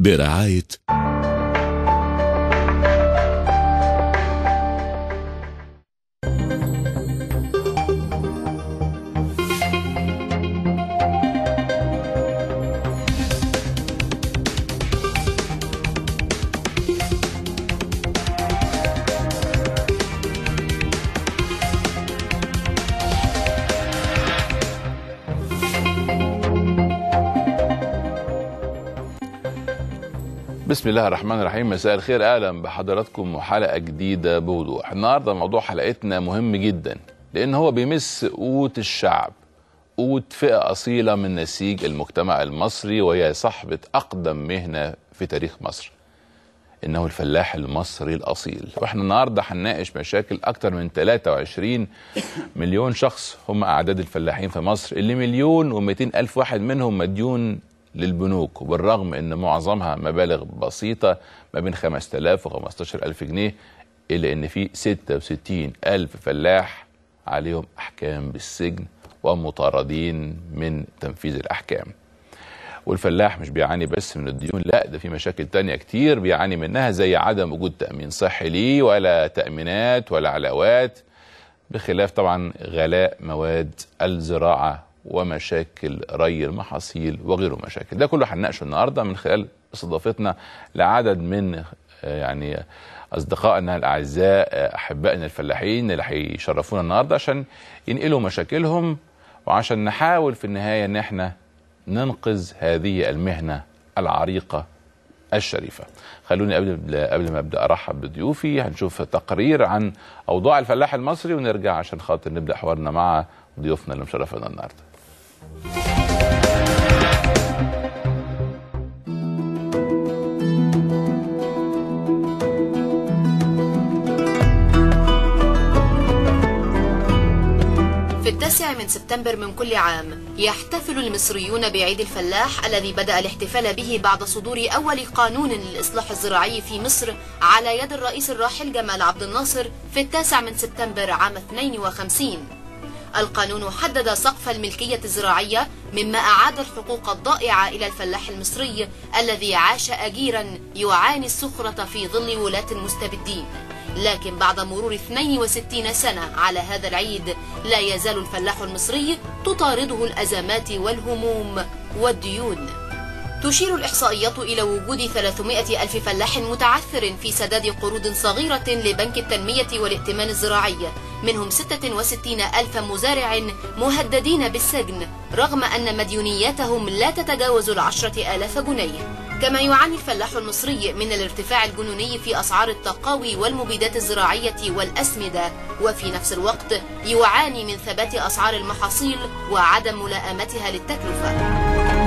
برعاية بسم الله الرحمن الرحيم مساء الخير اهلا بحضراتكم وحلقه جديده بوضوح النهارده موضوع حلقتنا مهم جدا لان هو بيمس قوت الشعب قوت فئه اصيله من نسيج المجتمع المصري وهي صاحبه اقدم مهنه في تاريخ مصر انه الفلاح المصري الاصيل واحنا النهارده هنناقش مشاكل اكتر من 23 مليون شخص هم اعداد الفلاحين في مصر اللي مليون و200 الف واحد منهم مديون للبنوك وبالرغم ان معظمها مبالغ بسيطه ما بين 5000 و 15000 جنيه الا ان في 66 الف فلاح عليهم احكام بالسجن ومطاردين من تنفيذ الاحكام والفلاح مش بيعاني بس من الديون لا ده في مشاكل تانية كتير بيعاني منها زي عدم وجود تأمين صحي ليه ولا تأمينات ولا علاوات بخلاف طبعا غلاء مواد الزراعة ومشاكل ري المحاصيل وغيره مشاكل ده كله هنناقشه النهارده من خلال استضافتنا لعدد من آه، يعني اصدقائنا الاعزاء آه، احبائنا الفلاحين اللي هيشرفونا النهارده عشان ينقلوا مشاكلهم وعشان نحاول في النهايه ان احنا ننقذ هذه المهنه العريقه الشريفه. خلوني قبل قبل ما ابدا ارحب بضيوفي هنشوف تقرير عن اوضاع الفلاح المصري ونرجع عشان خاطر نبدا حوارنا مع ضيوفنا اللي مشرفنا النهارده. في التاسع من سبتمبر من كل عام يحتفل المصريون بعيد الفلاح الذي بدأ الاحتفال به بعد صدور أول قانون للإصلاح الزراعي في مصر على يد الرئيس الراحل جمال عبد الناصر في التاسع من سبتمبر عام 52 القانون حدد سقف الملكية الزراعية مما أعاد الحقوق الضائعة إلى الفلاح المصري الذي عاش أجيرا يعاني السخرة في ظل ولاة المستبدين لكن بعد مرور 62 سنة على هذا العيد لا يزال الفلاح المصري تطارده الأزمات والهموم والديون تشير الإحصائيات إلى وجود 300 ألف فلاح متعثر في سداد قروض صغيرة لبنك التنمية والائتمان الزراعي منهم 66 ألف مزارع مهددين بالسجن رغم أن مديونياتهم لا تتجاوز العشرة آلاف جنيه كما يعاني الفلاح المصري من الارتفاع الجنوني في أسعار التقاوي والمبيدات الزراعية والأسمدة وفي نفس الوقت يعاني من ثبات أسعار المحاصيل وعدم ملائمتها للتكلفة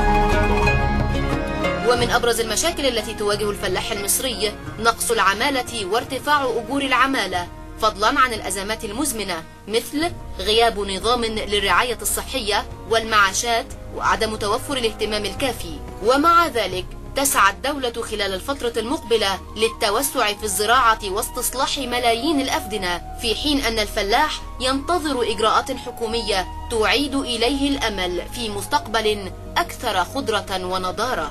ومن أبرز المشاكل التي تواجه الفلاح المصري نقص العمالة وارتفاع أجور العمالة فضلا عن الأزمات المزمنة مثل غياب نظام للرعاية الصحية والمعاشات وعدم توفر الاهتمام الكافي ومع ذلك تسعى الدولة خلال الفترة المقبلة للتوسع في الزراعة واستصلاح ملايين الأفدنة في حين أن الفلاح ينتظر إجراءات حكومية تعيد إليه الأمل في مستقبل أكثر خضرة ونضارة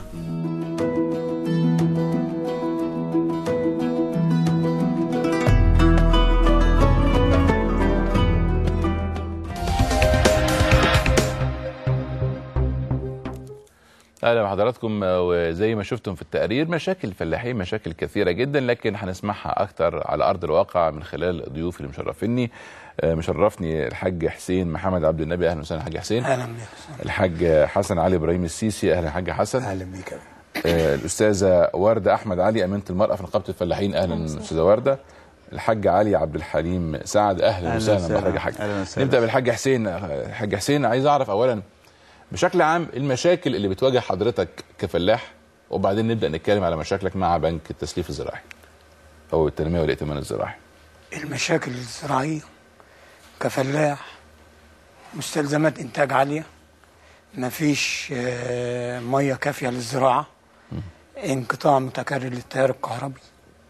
اهلا بحضراتكم وزي ما شفتم في التقرير مشاكل الفلاحين مشاكل كثيره جدا لكن هنسمعها اكتر على ارض الواقع من خلال ضيوفي اللي مشرفيني آه، مشرفني الحاج حسين محمد عبد النبي اهلا وسهلا حاج حسين اهلا بيك الحاج حسن علي ابراهيم السيسي اهلا حاج حسن اهلا بيك آه، الاستاذه ورده احمد علي امينه المراه في نقابه الفلاحين اهلا استاذه ورده الحاج علي عبد الحليم سعد اهلا أهلاً وسهلا وسهلاً. بحضرتك يا حاج أهلاً وسهلاً. نبدا بالحاج حسين الحاج حسين عايز اعرف اولا بشكل عام المشاكل اللي بتواجه حضرتك كفلاح وبعدين نبدا نتكلم على مشاكلك مع بنك التسليف الزراعي او التنميه والائتمان الزراعي المشاكل الزراعيه كفلاح مستلزمات انتاج عاليه مفيش آه، ميه كافيه للزراعه انقطاع متكرر للتيار الكهربي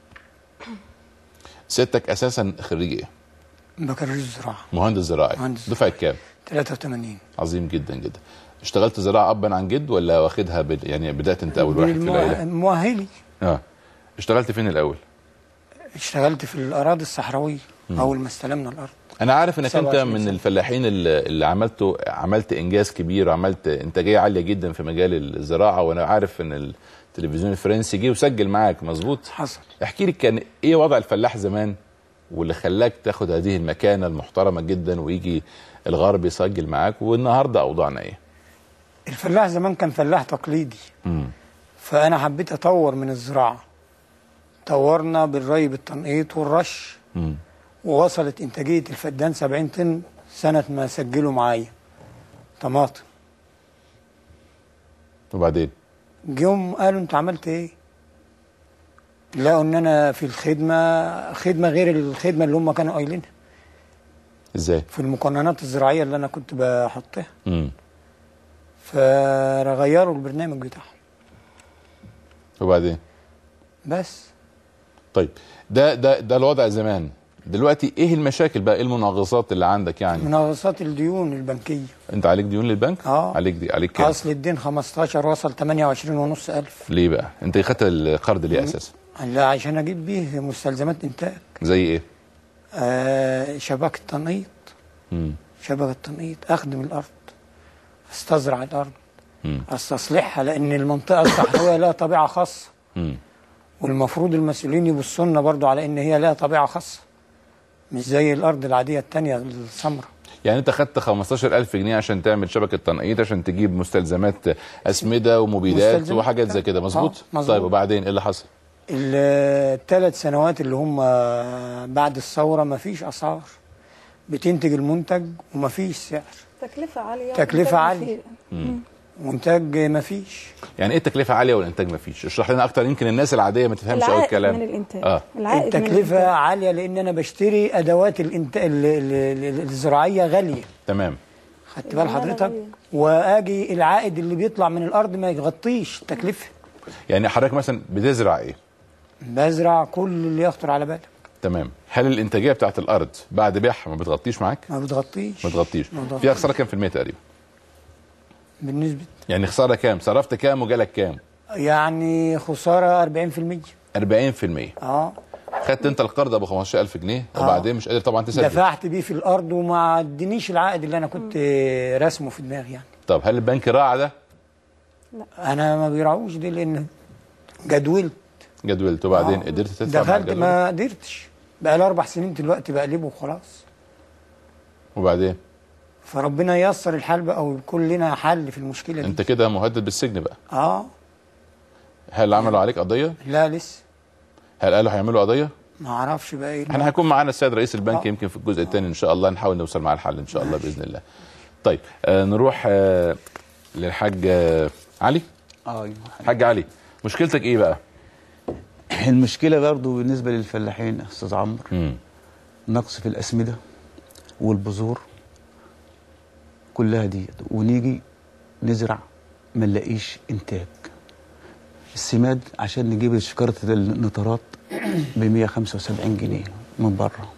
سيادتك اساسا خريج ايه بكالوريوس زراعه مهندس زراعي مهندس دفعه كام 83 عظيم جدا جدا اشتغلت زراعه ابا عن جد ولا واخدها بد... يعني بدات انت اول واحد في بالمؤ- العيله مؤهلي اه اشتغلت فين الاول اشتغلت في الاراضي الصحراويه اول ما استلمنا الارض انا عارف انك انت 27 من سنة. الفلاحين اللي, اللي عملته عملت انجاز كبير وعملت انتاجيه عاليه جدا في مجال الزراعه وانا عارف ان التلفزيون الفرنسي جه وسجل معاك مظبوط حصل احكي لي كان ايه وضع الفلاح زمان واللي خلاك تاخد هذه المكانه المحترمه جدا ويجي الغرب يسجل معاك والنهارده اوضاعنا ايه الفلاح زمان كان فلاح تقليدي امم فانا حبيت اطور من الزراعه طورنا بالري بالتنقيط والرش امم ووصلت انتاجيه الفدان 70 طن سنه ما سجلوا معايا طماطم وبعدين جم قالوا انت عملت ايه لقوا ان انا في الخدمه خدمه غير الخدمه اللي هم كانوا قايلينها ازاي في المقننات الزراعيه اللي انا كنت بحطها امم فغيروا البرنامج بتاعهم وبعدين بس طيب ده ده ده الوضع زمان دلوقتي ايه المشاكل بقى ايه المناقصات اللي عندك يعني مناقصات الديون البنكيه انت عليك ديون للبنك اه. عليك دي عليك كام اصل الدين 15 وصل 28 ونص الف ليه بقى انت خدت القرض ليه اساسا لا عشان اجيب بيه مستلزمات انتاج زي ايه آه شبكه تنقيط امم شبكه تنقيط اخدم الارض استزرع الارض امم استصلحها لان المنطقه الصحراويه لها طبيعه خاصه امم والمفروض المسؤولين يبصوا لنا برضو على ان هي لها طبيعه خاصه مش زي الارض العاديه التانية السمراء يعني انت خدت 15000 جنيه عشان تعمل شبكه تنقيط عشان تجيب مستلزمات اسمده ومبيدات مستلزمات. وحاجات زي كده مظبوط اه، مظبوط. طيب وبعدين ايه اللي حصل الثلاث سنوات اللي هم بعد الثوره ما فيش اسعار بتنتج المنتج وما فيش سعر تكلفة عالية تكلفة وإنتاج عالية. بطيء. منتج ما فيش يعني ايه التكلفه عاليه والانتاج ما فيش اشرح لنا اكتر يمكن الناس العاديه ما تفهمش قوي العائد الكلام من الإنتاج اه العائد من التكلفه الإنتاج. عاليه لان انا بشتري ادوات الانت... ال... ال... ال... الزراعيه غاليه تمام خدت بال العمالة حضرتك غالية. واجي العائد اللي بيطلع من الارض ما يغطيش التكلفه يعني حضرتك مثلا بتزرع ايه بزرع كل اللي يخطر على بالك تمام هل الانتاجيه بتاعت الارض بعد بيعها ما بتغطيش معاك ما بتغطيش ما تغطيش ما بتغطيش. فيها خساره كام في المية تقريبا بالنسبه يعني خساره كام صرفت كام وجالك كام يعني خساره 40% 40% اه خدت انت القرض ابو 15000 جنيه وبعدين مش قادر طبعا تسدد دفعت بيه في الارض وما ادينيش العائد اللي انا كنت راسمه في دماغي يعني طب هل البنك راعى ده انا ما بيراعوش دي لان جدولت جدولت وبعدين آه. قدرت تدفع مع دخلت الجدول؟ ما قدرتش بقى لي اربع سنين دلوقتي بقلبه وخلاص وبعدين فربنا ييسر الحال بقى ويكون لنا حل في المشكله دي انت كده مهدد بالسجن بقى اه هل عملوا عليك قضيه لا لسه هل قالوا هيعملوا قضيه ما اعرفش بقى ايه احنا هيكون معانا السيد رئيس البنك آه. يمكن في الجزء الثاني ان شاء الله نحاول نوصل مع الحل ان شاء الله باذن الله طيب آه نروح آه للحاج آه علي اه حاج علي مشكلتك ايه بقى المشكله برضو بالنسبه للفلاحين يا استاذ عمرو مم. نقص في الاسمده والبذور كلها ديت ونيجي نزرع ما نلاقيش انتاج السماد عشان نجيب شكاره النطرات ب 175 جنيه من بره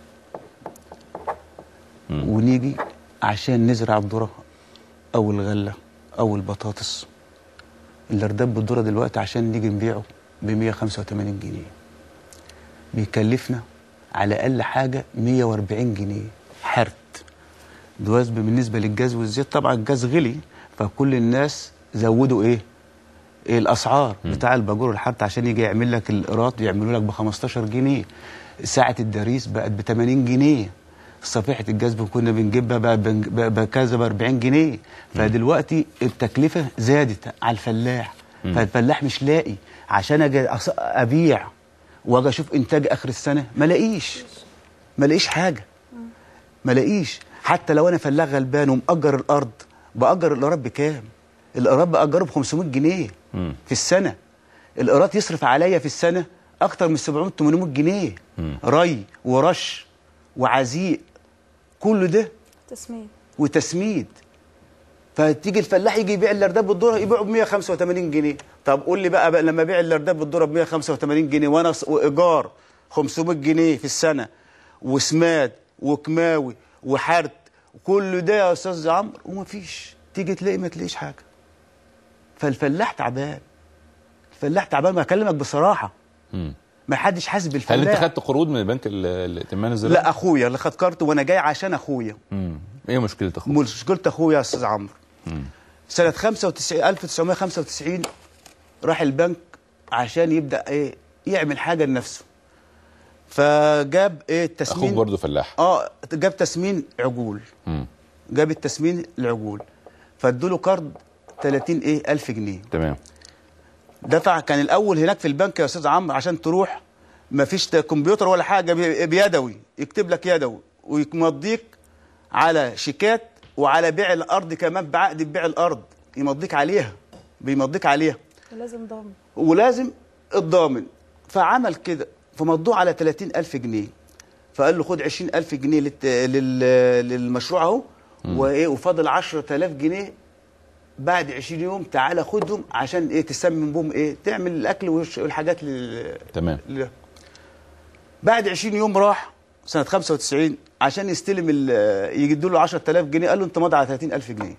ونيجي عشان نزرع الذره او الغله او البطاطس الارداب بالذره دلوقتي عشان نيجي نبيعه ب 185 جنيه بيكلفنا على اقل حاجه 140 جنيه حرت دلوقتي بالنسبه للجاز والزيت طبعا الجاز غلي فكل الناس زودوا ايه إيه الاسعار بتاع الباجور الحرت عشان يجي يعمل لك الايراد يعملوا لك ب 15 جنيه ساعه الدريس بقت ب 80 جنيه صفيحه الجاز كنا بنجيبها بقى بن- بقى- بقى كذا ب 40 جنيه فدلوقتي التكلفه زادت على الفلاح فالفلاح مش لاقي عشان اجي أص- ابيع واجي اشوف انتاج اخر السنه ما لاقيش ما لاقيش حاجه ما لاقيش حتى لو انا فلاح غلبان ومأجر الارض بأجر الايراد بكام؟ الايراد بأجره ب 500 جنيه مم. في السنه الايراد يصرف عليا في السنه اكتر من 700 800 جنيه ري ورش وعزيق كل ده تسمية وتسميد فتيجي الفلاح يجي يبيع الارداب بالذره يبيعه ب 185 جنيه طب قول لي بقى, بقى لما ابيع الارداب بالذره ب 185 جنيه وانا ص- وايجار 500 جنيه في السنه وسماد وكماوي وحرت كل ده يا استاذ عمرو ومفيش تيجي تلاقي ما تلاقيش حاجه فالفلاح تعبان الفلاح تعبان ما اكلمك بصراحه مم. ما حدش حاسس هل بالفلاح انت خدت قروض من البنك ال- الائتمان الزراعي؟ لا اخويا اللي خد كارت وانا جاي عشان اخويا مم. ايه مشكله اخوك؟ مشكله اخويا يا استاذ عمرو سنه 95 1995 راح البنك عشان يبدا ايه يعمل حاجه لنفسه فجاب ايه اخوك التسمين برضه فلاح اه جاب تسمين عجول مم. جاب التسمين العجول فادوا له كارد 30 ايه الف جنيه تمام دفع كان الاول هناك في البنك يا استاذ عمرو عشان تروح ما فيش كمبيوتر ولا حاجه بي- بيدوي يكتب لك يدوي ويمضيك على شيكات وعلى بيع الارض كمان بعقد بيع الارض يمضيك عليها بيمضيك عليها لازم ضامن ولازم الضامن فعمل كده فمضوه على 30 ألف جنيه فقال له خد 20 ألف جنيه للت... لل... للمشروع اهو وايه وفاضل 10000 جنيه بعد 20 يوم تعالى خدهم عشان ايه تسمم بهم ايه تعمل الاكل والش- والحاجات لل... تمام لل... بعد 20 يوم راح سنه 95 عشان يستلم ال... يجدوا له 10000 جنيه قال له انت ماضي على 30000 جنيه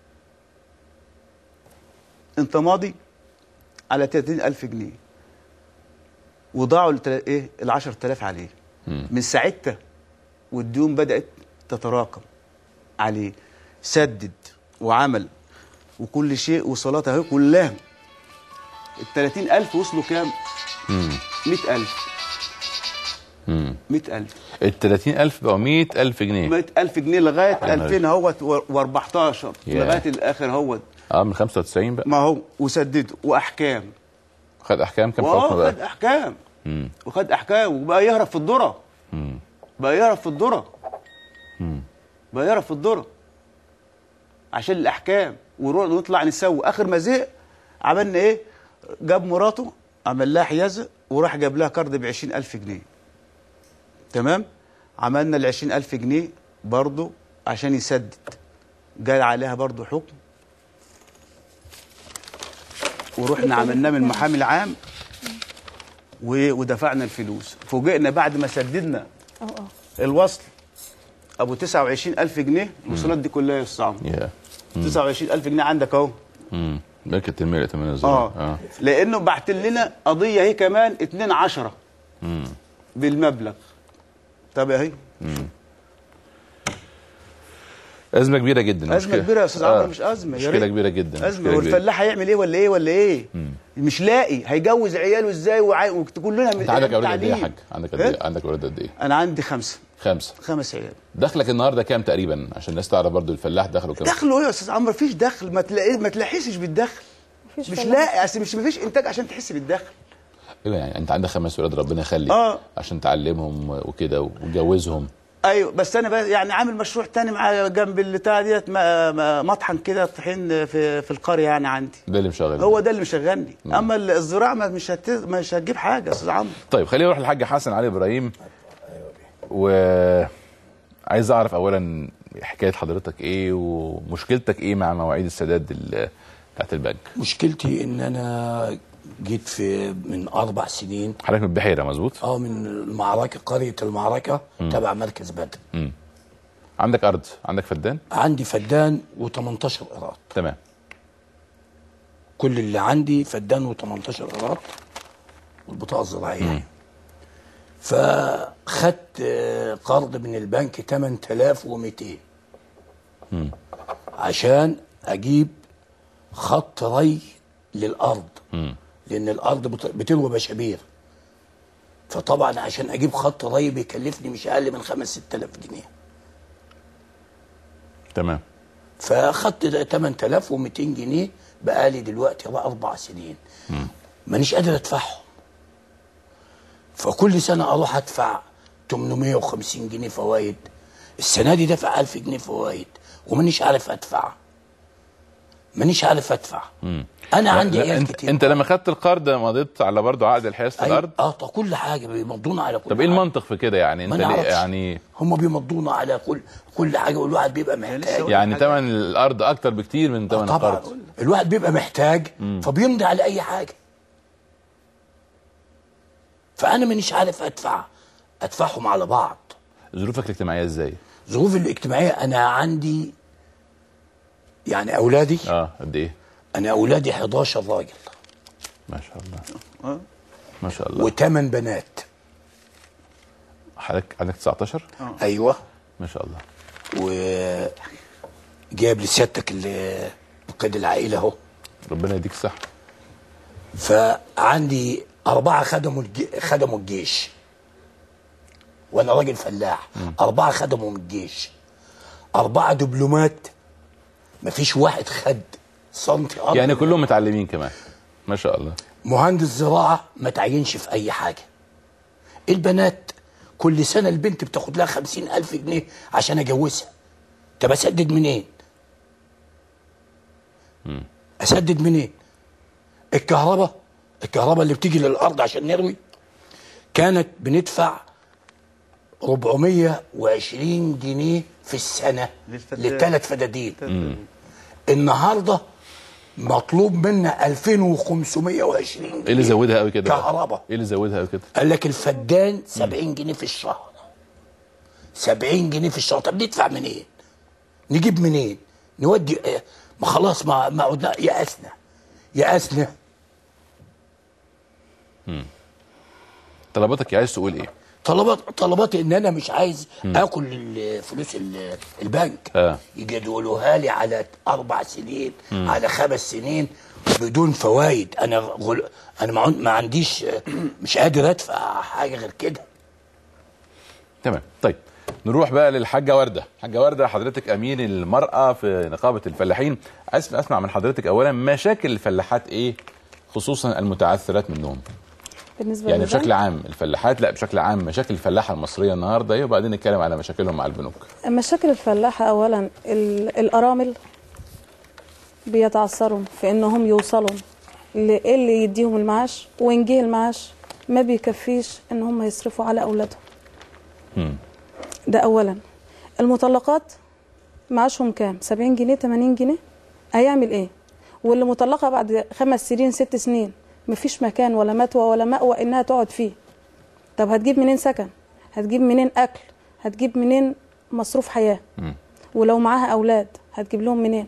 انت ماضي على 30000 جنيه وضاعوا التل... ايه ال 10000 عليه مم. من ساعتها والديون بدات تتراكم عليه سدد وعمل وكل شيء وصلاته اهي كلها ال 30000 وصلوا كام؟ مم. 100000 مم. 100000 ال 30000 بقوا 100000 جنيه 100000 جنيه لغايه يا نهار 2000 اهوت و14 ياه. لغايه الاخر اهوت اه من 95 بقى ما هو وسددوا واحكام خد احكام كام واه حكم بقى؟ خد احكام مم. وخد احكام وبقى يهرب في الذره مم. بقى يهرب في الذره مم. بقى يهرب في الذره عشان الاحكام ونروح نطلع نسوي اخر ما زهق عملنا ايه جاب مراته عمل لها حيازه وراح جاب لها كارد ب 20000 جنيه تمام عملنا ال 20000 جنيه برضه عشان يسدد جاي عليها برضه حكم ورحنا عملناه من المحامي العام و- ودفعنا الفلوس فوجئنا بعد ما سددنا اه اه الوصل ابو 29000 جنيه الوصولات دي كلها يا استاذ عمرو يا 29000 جنيه عندك اهو مم. بنك التنميه الائتمان الزراعي اه اه لانه بعت لنا قضيه هي كمان 2 10 مم. بالمبلغ طب اهي ازمه كبيره جدا ازمه مشكلة. كبيره يا استاذ عمرو مش ازمه يا مشكله ريت. كبيره جدا ازمه مشكلة كبيرة. والفلاح هيعمل ايه ولا ايه ولا ايه مش لاقي هيجوز عياله ازاي وعاي... وكلنا انت عندك اولاد قد ايه يا تعليم. حاج؟ عندك قد إيه؟ ايه؟ عندك اولاد قد ايه؟ انا عندي خمسه خمسه خمس عيال دخلك النهارده كام تقريبا عشان الناس تعرف برضو الفلاح دخله كام؟ دخله ايه يا استاذ عمرو مفيش دخل ما تلاقي ما تلاحظش بالدخل مفيش مش فلاح. لاقي اصل مش مفيش انتاج عشان تحس بالدخل ايوه يعني انت عندك خمس ولاد ربنا يخلي آه. عشان تعلمهم وكده وتجوزهم ايوه بس انا بقى يعني عامل مشروع تاني مع جنب البتاع ديت ما- ما- مطحن كده طحين في في القريه يعني عندي ده اللي مشغل هو ده اللي مشغلني اما الزراعه ما- مش هت... مش هتجيب حاجه يا استاذ عمرو طيب خلينا نروح للحاج حسن علي ابراهيم و عايز اعرف اولا حكايه حضرتك ايه ومشكلتك ايه مع مواعيد السداد ال- بتاعت البنك مشكلتي ان انا جيت في من اربع سنين حضرتك من البحيره مظبوط اه من المعركه قريه المعركه تبع مركز بدر مم. عندك ارض عندك فدان عندي فدان و18 قراط تمام كل اللي عندي فدان و18 قراط والبطاقه الزراعيه فخدت آه، قرض من البنك 8200 عشان اجيب خط ري للارض لان الارض بت- بتروى بشابير فطبعا عشان اجيب خط ري بيكلفني مش اقل من 5 6000 جنيه تمام فاخدت ده 8200 جنيه بقالي دلوقتي بقى اربع سنين مانيش قادر ادفعهم فكل سنه اروح ادفع 850 جنيه فوائد السنه دي دافع 1000 جنيه فوائد ومانيش عارف ادفع مانيش عارف ادفع انا عندي لا، عيال انت كتير انت لما خدت القرض مضيت على برضو عقد الحياز في أيوة، الارض اه طب كل حاجه بيمضونا على كل طب ايه حاجة. المنطق في كده يعني ما انت ليه نعرفش. يعني هم بيمضونا على كل كل حاجه والواحد بيبقى محتاج يعني ثمن الارض اكتر بكتير من ثمن طبعا القرض الواحد بيبقى محتاج فبيمضي على اي حاجه فانا مانيش عارف ادفع ادفعهم على بعض ظروفك الاجتماعيه ازاي ظروفي الاجتماعيه انا عندي يعني اولادي اه قد ايه انا اولادي 11 راجل ما شاء الله آه. ما شاء الله وثمان بنات حضرتك عندك 19 ايوه ما شاء الله وجايب لسيادتك ال- قيد العائله اهو ربنا يديك الصحه فعندي أربعة خدموا الج... خدموا الجيش وأنا راجل فلاح أربعة خدموا من الجيش أربعة دبلومات مفيش واحد خد سنتي أرض يعني كلهم متعلمين كمان ما شاء الله مهندس زراعة ما تعينش في أي حاجة البنات كل سنة البنت بتاخد لها خمسين ألف جنيه عشان أجوزها طب أسدد منين؟ أسدد منين؟ الكهرباء الكهرباء اللي بتيجي للأرض عشان نروي كانت بندفع 420 جنيه في السنة للفدان. للثلاث فدادين النهارده مطلوب منا 2520 جنيه ايه اللي زودها قوي كده بقى؟ كهرباء ايه اللي زودها قوي كده قال لك الفدان 70 جنيه في الشهر 70 جنيه في الشهر طب ندفع منين؟ نجيب منين؟ نودي آه، ما خلاص ما ما عدنا يأسنا يأسنا طلباتك عايز تقول ايه طلبات طلباتي ان انا مش عايز اكل ال- فلوس ال- البنك آه. يجي يقولوها لي على اربع سنين على خمس سنين بدون فوائد انا غل... انا ما, عن- ما عنديش آه، مش قادر ادفع حاجه غير كده تمام طيب نروح بقى للحاجه ورده حاجه ورده حضرتك امين المراه في نقابه الفلاحين عايز اسمع من حضرتك اولا مشاكل الفلاحات ايه خصوصا المتعثرات منهم بالنسبه يعني للبنك، بشكل عام الفلاحات لا بشكل عام مشاكل الفلاحه المصريه النهارده ايه وبعدين نتكلم على مشاكلهم مع البنوك مشاكل الفلاحة أولا ال- الأرامل بيتعثروا في إنهم يوصلوا لإيه اللي يديهم المعاش وإن جه المعاش ما بيكفيش إن هم يصرفوا على أولادهم ده أولا المطلقات معاشهم كام 70 جنيه 80 جنيه هيعمل إيه واللي مطلقة بعد خمس سنين ست سنين مفيش مكان ولا متوى ولا مأوى إنها تقعد فيه طب هتجيب منين سكن هتجيب منين اكل هتجيب منين مصروف حياه ولو معاها اولاد هتجيب لهم منين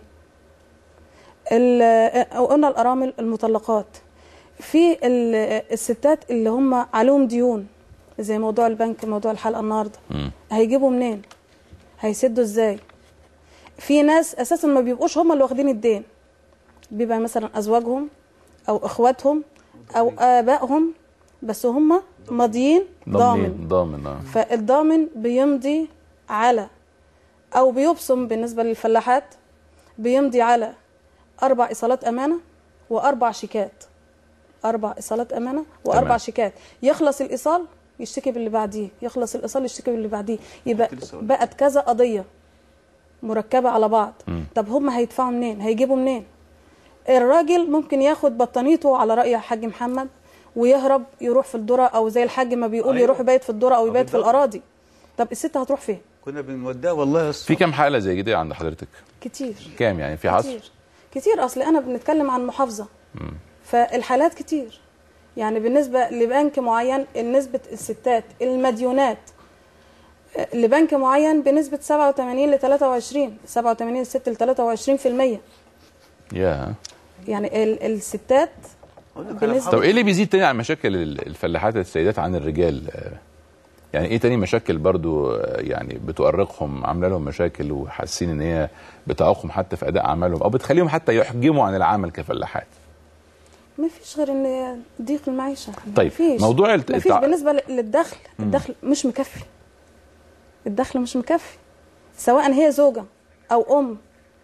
ال- قلنا الارامل المطلقات في ال- الستات اللي هم عليهم ديون زي موضوع البنك موضوع الحلقه النهارده هيجيبوا منين هيسدوا ازاي في ناس اساسا ما بيبقوش هم اللي واخدين الدين بيبقى مثلا ازواجهم او اخواتهم او ابائهم بس هم ماضيين ضامن ضامن اه فالضامن بيمضي على او بيبصم بالنسبه للفلاحات بيمضي على اربع ايصالات امانه واربع شيكات اربع ايصالات امانه واربع تمام. شيكات يخلص الايصال يشتكي باللي بعديه يخلص الايصال يشتكي باللي بعديه يبقى كنت لسه أقول. بقت كذا قضيه مركبه على بعض طب هم هيدفعوا منين هيجيبوا منين الراجل ممكن ياخد بطانيته على رأي الحاج محمد ويهرب يروح في الذرة او زي الحاج ما بيقول أيوة. يروح يبيت في الذرة او يبيت في بالضبط. الاراضي طب الست هتروح فين كنا بنوديها والله يا في كام حاله زي كده عند حضرتك كتير كام يعني في حصر كتير كتير اصل انا بنتكلم عن محافظه فالحالات كتير يعني بالنسبه لبنك معين نسبه الستات المديونات آه، لبنك معين بنسبه 87 ل 23 87 ست ل 23 في المية يا يعني ال- الستات أقول لك على بالنسبة- طب ايه اللي بيزيد تاني عن مشاكل ال- الفلاحات السيدات عن الرجال آه، يعني ايه تاني مشاكل برضو آه، يعني بتؤرقهم عامله لهم مشاكل وحاسين ان هي بتعوقهم حتى في اداء اعمالهم او بتخليهم حتى يحجموا عن العمل كفلاحات ما فيش غير ان ضيق المعيشه طيب، مفيش. موضوع الت- مفيش التع- بالنسبه ل- للدخل الدخل مش مكفي الدخل مش مكفي سواء هي زوجه او ام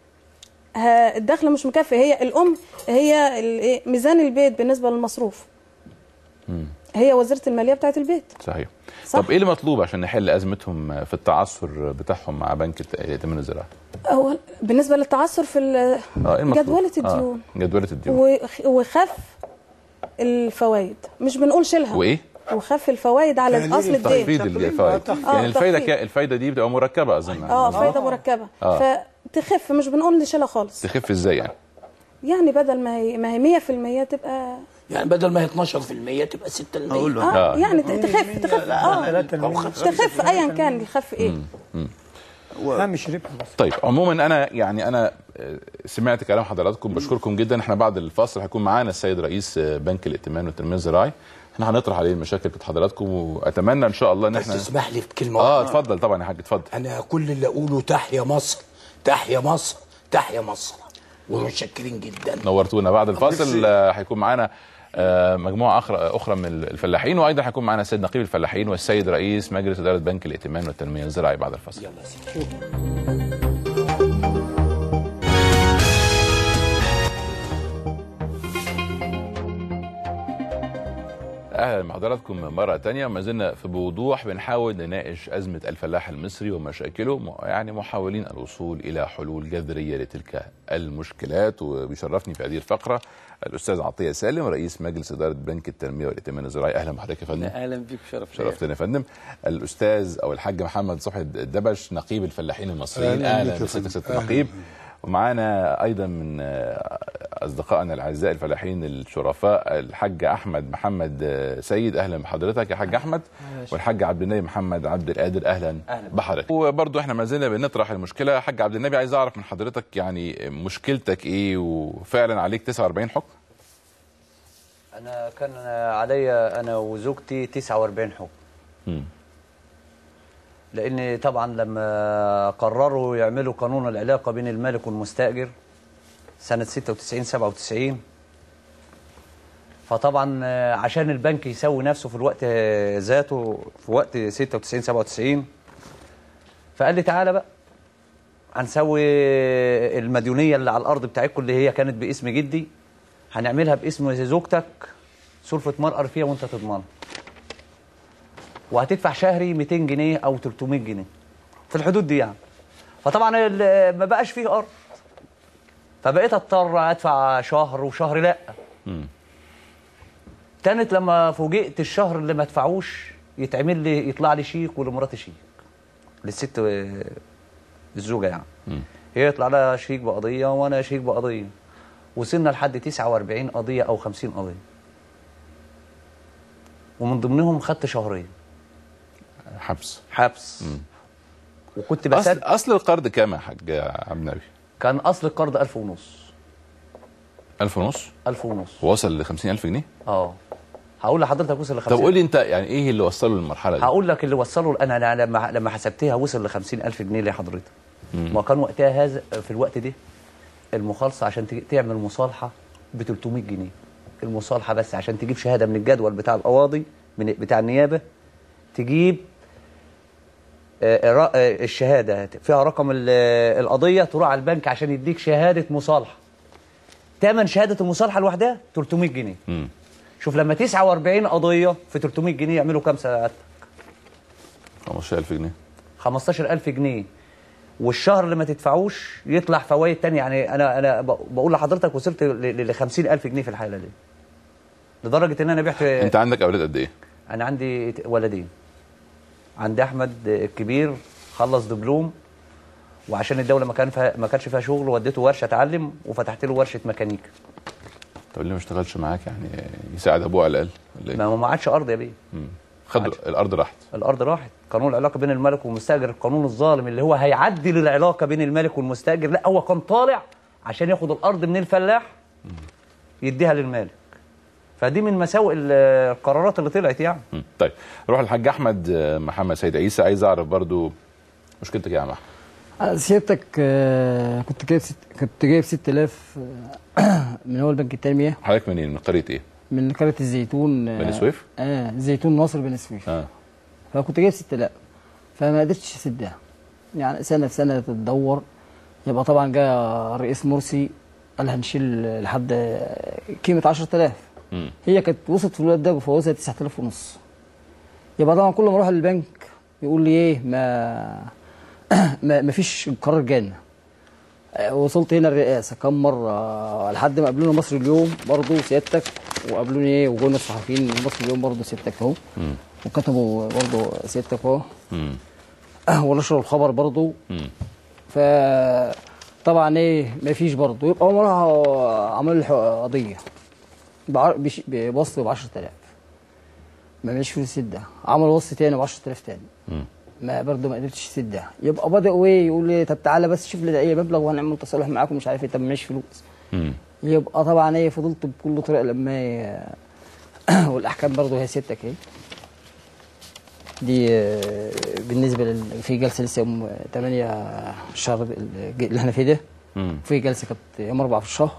ها- الدخل مش مكفي هي الام هي ال- إيه، ميزان البيت بالنسبه للمصروف هي وزيره الماليه بتاعت البيت صحيح صح. طب ايه المطلوب عشان نحل ازمتهم في التعثر بتاعهم مع بنك الت- الائتمان الزراعي هو بالنسبه للتعثر في ال- اه ايه المطلوب جدوله الديون آه. جدوله الديون وخ- وخف الفوائد مش بنقول شيلها وايه وخف الفوائد على تقليل اصل الدين تخفيض الفوائد آه، يعني الفايده تخفيض. كا- الفايده دي بتبقى مركبه اظن اه فايده مركبه آه. فتخف مش بنقول نشيلها خالص تخف ازاي يعني يعني بدل ما هي ما هي 100% تبقى يعني بدل ما هي 12% تبقى 6% اقول له اه آه. يعني تخف تخف اه أو خمسة. تخف ايا كان يخف ايه لا مش ربح بس طيب عموما انا يعني انا آه، سمعت كلام حضراتكم بشكركم جدا احنا بعد الفصل هيكون معانا السيد رئيس آه، بنك الائتمان والتنميه الزراعي احنا هنطرح عليه المشاكل بتاعت حضراتكم واتمنى ان شاء الله ان بس احنا تسمح لي بكلمه اه واحدة. اتفضل طبعا يا حاج اتفضل انا كل اللي اقوله تحيا مصر تحيا مصر تحيا مصر ومتشكرين جدا نورتونا بعد الفاصل ميرسي. آه، هيكون معانا آه، مجموعه اخرى اخرى من الفلاحين وايضا هيكون معانا السيد نقيب الفلاحين والسيد رئيس مجلس اداره بنك الائتمان والتنميه الزراعي بعد الفاصل يلا يا سيدي اهلا بحضراتكم مره تانية ما زلنا في بوضوح بنحاول نناقش ازمه الفلاح المصري ومشاكله م- يعني محاولين الوصول الى حلول جذريه لتلك المشكلات وبيشرفني في هذه الفقره الاستاذ عطيه سالم رئيس مجلس اداره بنك التنميه والائتمان الزراعي اهلا بحضرتك يا فندم اهلا بيك شرف ليا. شرفتنا يا فندم الاستاذ او الحاج محمد صبحي الدبش نقيب الفلاحين المصريين أهلاً اهلا بيك يا بسيادتك فندم. سياده النقيب ومعانا ايضا من آه، اصدقائنا الاعزاء الفلاحين الشرفاء الحاج احمد محمد آه، سيد اهلا بحضرتك يا حاج احمد والحاج عبد النبي محمد عبد القادر اهلا, أهلاً. بحضرتك وبرضه احنا ما زلنا بنطرح المشكله حاج عبد النبي عايز اعرف من حضرتك يعني مشكلتك ايه وفعلا عليك 49 حكم انا كان عليا انا وزوجتي 49 حكم مم. لان طبعا لما قرروا يعملوا قانون العلاقه بين المالك والمستاجر سنه 96 97 فطبعا آه، عشان البنك يسوي نفسه في الوقت آه، ذاته في وقت 96 97 فقال لي تعالى بقى هنسوي المديونيه اللي على الارض بتاعتكم اللي هي كانت باسم جدي هنعملها باسم زوجتك سلفة مرأة فيها وانت تضمنها وهتدفع شهري 200 جنيه او 300 جنيه في الحدود دي يعني فطبعا ال- ما بقاش فيه ارض فبقيت اضطر ادفع شهر وشهر لا مم. كانت لما فوجئت الشهر اللي ما ادفعوش يتعمل لي يطلع لي شيك ولمراتي شيك للست آه، الزوجه يعني مم. هي يطلع لها شيك بقضيه وانا شيك بقضيه وصلنا لحد 49 قضيه او 50 قضيه ومن ضمنهم خدت شهرين حبس حبس وكنت اصل بسد اصل القرض كام يا حاج عبد النبي كان اصل القرض 1000 ونص 1000 ونص 1000 ونص وصل ل 50000 جنيه اه هقول لحضرتك وصل ل طب 50 قول لي انت يعني ايه اللي وصله للمرحله دي هقول لك اللي وصله انا أنا لما لما حسبتها وصل ل 50000 جنيه لحضرتك وكان وقتها هذا في الوقت ده المخالصه عشان تج- تعمل مصالحه ب 300 جنيه المصالحه بس عشان تجيب شهاده من الجدول بتاع القواضي من بتاع النيابه تجيب آه، الر- آه، الشهاده فيها رقم ال- آه، القضيه تروح على البنك عشان يديك شهاده مصالحه ثمن شهاده المصالحه لوحدها 300 جنيه مم. شوف لما 49 قضيه في 300 جنيه يعملوا كام ساعات 15000 جنيه 15000 جنيه والشهر اللي ما تدفعوش يطلع فوائد تانية يعني انا انا ب- بقول لحضرتك وصلت ل 50000 جنيه في الحاله دي لدرجه ان انا بعت انت عندك اولاد قد ايه انا عندي ت- ولدين عندي احمد الكبير خلص دبلوم وعشان الدوله ما كان فيها ما كانش فيها شغل وديته ورشه اتعلم وفتحت له ورشه ميكانيكا طب ليه ما اشتغلش معاك يعني يساعد ابوه على الاقل ولا ايه ما هو ما عادش ارض يا بيه مم. خد الارض راحت الارض راحت قانون العلاقه بين المالك والمستاجر القانون الظالم اللي هو هيعدل العلاقه بين المالك والمستاجر لا هو كان طالع عشان ياخد الارض من الفلاح يديها للمالك فدي من مساوئ ال- القرارات اللي طلعت يعني مم. طيب روح الحاج احمد آه، محمد سيد عيسى عايز اعرف برضو مشكلتك ايه يا عم احمد أنا سيادتك آه، كنت جايب ست كنت جايب 6000 آه، من اول بنك التنميه حضرتك منين من قريه ايه من قريه الزيتون آه، بني سويف اه زيتون ناصر بني سويف اه فكنت جايب 6000 فما قدرتش اسدها يعني سنه في سنه تتدور يبقى طبعا جاء الرئيس مرسي قال هنشيل لحد آه، قيمه 10000 مم. هي كانت وصلت في الوقت ده بفوزها 9000 ونص يبقى طبعا كل ما اروح للبنك يقول لي ايه ما ما ما فيش قرار جانا آه، وصلت هنا الرئاسه كم مره لحد ما قابلونا مصر اليوم برضه سيادتك وقابلوني ايه وقلنا الصحفيين مصر اليوم برضه سيادتك اهو مم. وكتبوا برضه سيادتك اهو مم. ونشروا الخبر برضه مم. ف طبعا ايه ما فيش برضه يبقى هم راحوا عملوا الح- قضيه بعر- بش- بوصل ب 10000 ما مش فلوس ده عملوا وصل تاني ب 10000 تاني مم. ما برضه ما قدرتش تسدها يبقى بداوا ايه يقول لي طب تعالى بس شوف لي اي مبلغ وهنعمل تصالح معاكم مش عارف ايه طب معيش فلوس مم. يبقى طبعا ايه فضلت بكل طريقه لما إيه والاحكام برضه هي ستك ايه دي آه، بالنسبه لل... في جلسه لسه يوم 8 الشهر الج- اللي احنا فيه ده مم. في جلسه كانت يوم 4 في الشهر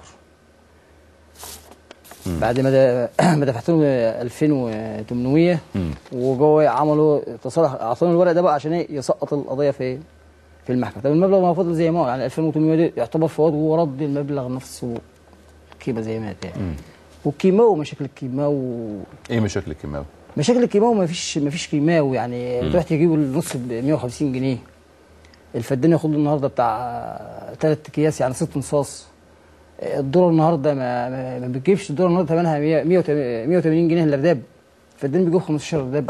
بعد ما د- ما دفعت لهم 2800 مم. وجوه عملوا تصالح اعطونا الورق ده بقى عشان ايه يسقط القضيه في في المحكمه طب المبلغ ما هو فضل زي ما هو يعني 2800 دي يعتبر فوات ورد المبلغ نفسه قيمه زي ما هي يعني والكيماوي مشاكل الكيماوي ايه مشاكل الكيماوي مشاكل الكيماوي ما فيش ما فيش كيماوي يعني تروح تجيب النص ب 150 جنيه الفدان ياخد له النهارده بتاع ثلاث اكياس يعني ست نصاص الدولار النهارده ما ما, ما بتجيبش الدولار النهارده ثمنها 100 180 جنيه الارداب الفدان بيجيب 15 ارداب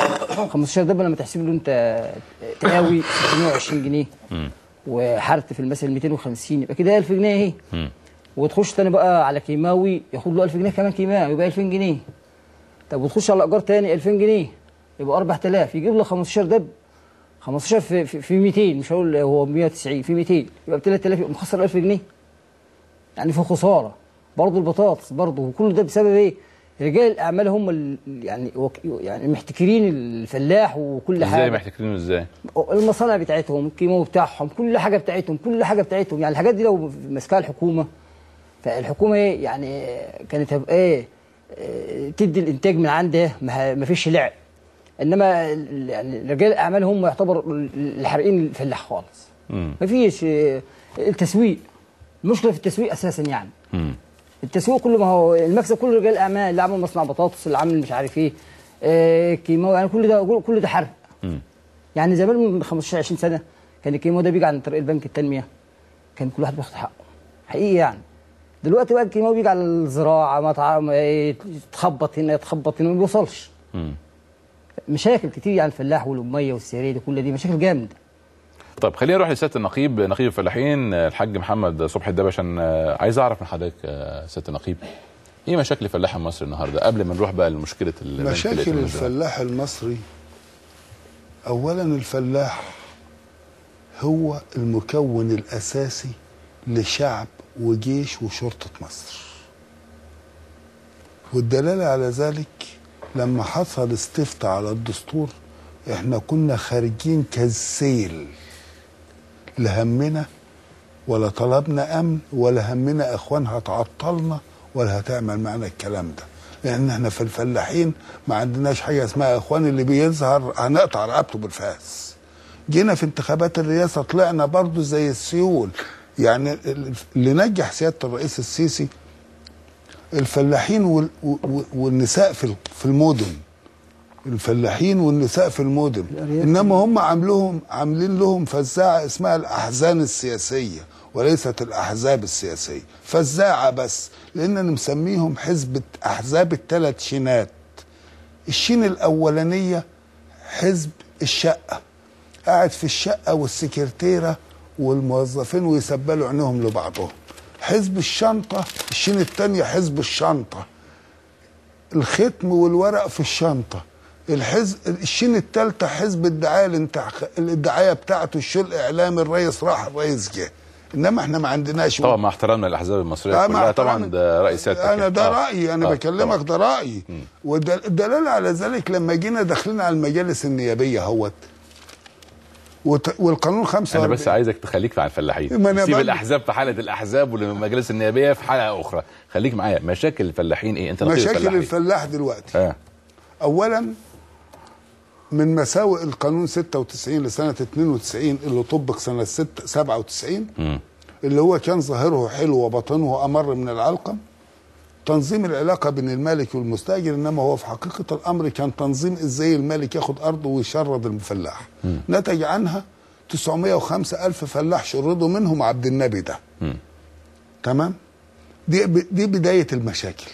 15 دب لما تحسب له انت تقاوي 620 جنيه وحرت في المثل 250 يبقى كده 1000 جنيه اهي مم. وتخش تاني بقى على كيماوي ياخد له 1000 جنيه كمان كيماوي يبقى 2000 جنيه طب وتخش على ايجار تاني 2000 جنيه يبقى 4000 يجيب له 15 دب 15 في في, في 200 مش هقول هو 190 في 200 يبقى ب 3000 يبقى مخسر 1000 جنيه يعني في خساره برضه البطاطس برضه وكل ده بسبب ايه؟ رجال الاعمال هم ال- يعني وك- يعني محتكرين الفلاح وكل حاجه ازاي محتكرينه ازاي المصانع بتاعتهم الكيماوي بتاعهم كل حاجه بتاعتهم كل حاجه بتاعتهم يعني الحاجات دي لو ماسكاها الحكومه فالحكومه ايه يعني كانت هتبقى ايه آه، تدي الانتاج من عندها ما ما فيش لعب انما ال- يعني رجال الاعمال هم يعتبر الحارقين الفلاح خالص مم. ما فيش آه، التسويق المشكله في التسويق اساسا يعني مم. التسويق كله ما هو المكسب كله رجال الاعمال اللي عامل مصنع بطاطس اللي عامل مش عارف ايه آه، كيماوي يعني كل ده كل ده حرق مم. يعني زمان من 15 20 سنه كان الكيماوي ده بيجي عن طريق البنك التنميه كان كل واحد بياخد حقه حقيقي يعني دلوقتي بقى الكيماوي بيجي على الزراعه مطعم إيه، يتخبط هنا يتخبط هنا ما بيوصلش مم. مشاكل كتير يعني الفلاح والاميه والسيريه دي كل دي مشاكل جامده طيب خلينا نروح لسياده النقيب نقيب الفلاحين آه، الحاج محمد صبحي الدبش عشان آه، عايز اعرف من حضرتك آه، سياده النقيب ايه مشاكل الفلاح المصري النهارده قبل ما نروح بقى لمشكله البنك مشاكل الائتمان الزراعي. الفلاح المصري اولا الفلاح هو المكون الاساسي لشعب وجيش وشرطه مصر والدلاله على ذلك لما حصل استفتاء على الدستور احنا كنا خارجين كالسيل لا همنا ولا طلبنا امن ولا همنا اخوان هتعطلنا ولا هتعمل معنا الكلام ده لان احنا في الفلاحين ما عندناش حاجه اسمها اخوان اللي بيظهر هنقطع رقبته بالفاس جينا في انتخابات الرئاسه طلعنا برضو زي السيول يعني ال- اللي نجح سياده الرئيس السيسي الفلاحين وال- وال- والنساء في ال- في المدن الفلاحين والنساء في المدن انما هم عاملهم عاملين لهم فزاعه اسمها الاحزان السياسيه وليست الاحزاب السياسيه فزاعه بس لاننا مسميهم حزب احزاب الثلاث شينات الشين الاولانيه حزب الشقه قاعد في الشقه والسكرتيره والموظفين ويسبلوا عينيهم لبعضهم حزب الشنطه الشين الثانيه حزب الشنطه الختم والورق في الشنطه الحزب الشين الثالثه حزب الدعايه الانتع- الدعايه بتاعته الشو الاعلامي الرئيس راح الرئيس جه انما احنا ما عندناش طبعا مع احترامنا للاحزاب المصريه لا، مع كلها طبعا احترامي. ده راي سيادتك انا يعني. ده آه. رايي انا آه، بكلمك طبعاً. ده رايي والدلاله على ذلك لما جينا داخلين على المجالس النيابيه اهوت وت- والقانون 45 انا بس عايزك تخليك مع الفلاحين ما أنا سيب بقول- الاحزاب في حاله الاحزاب والمجالس النيابيه في حلقه اخرى خليك معايا مشاكل الفلاحين ايه انت نقيب مشاكل الفلاحين. الفلاح دلوقتي اه اولا من مساوئ القانون 96 لسنه 92 اللي طبق سنه 6 97 مم. اللي هو كان ظاهره حلو وباطنه امر من العلقم تنظيم العلاقه بين المالك والمستاجر انما هو في حقيقه الامر كان تنظيم ازاي المالك ياخد ارضه ويشرد الفلاح نتج عنها 905 الف فلاح شردوا منهم عبد النبي ده مم. تمام دي دي بدايه المشاكل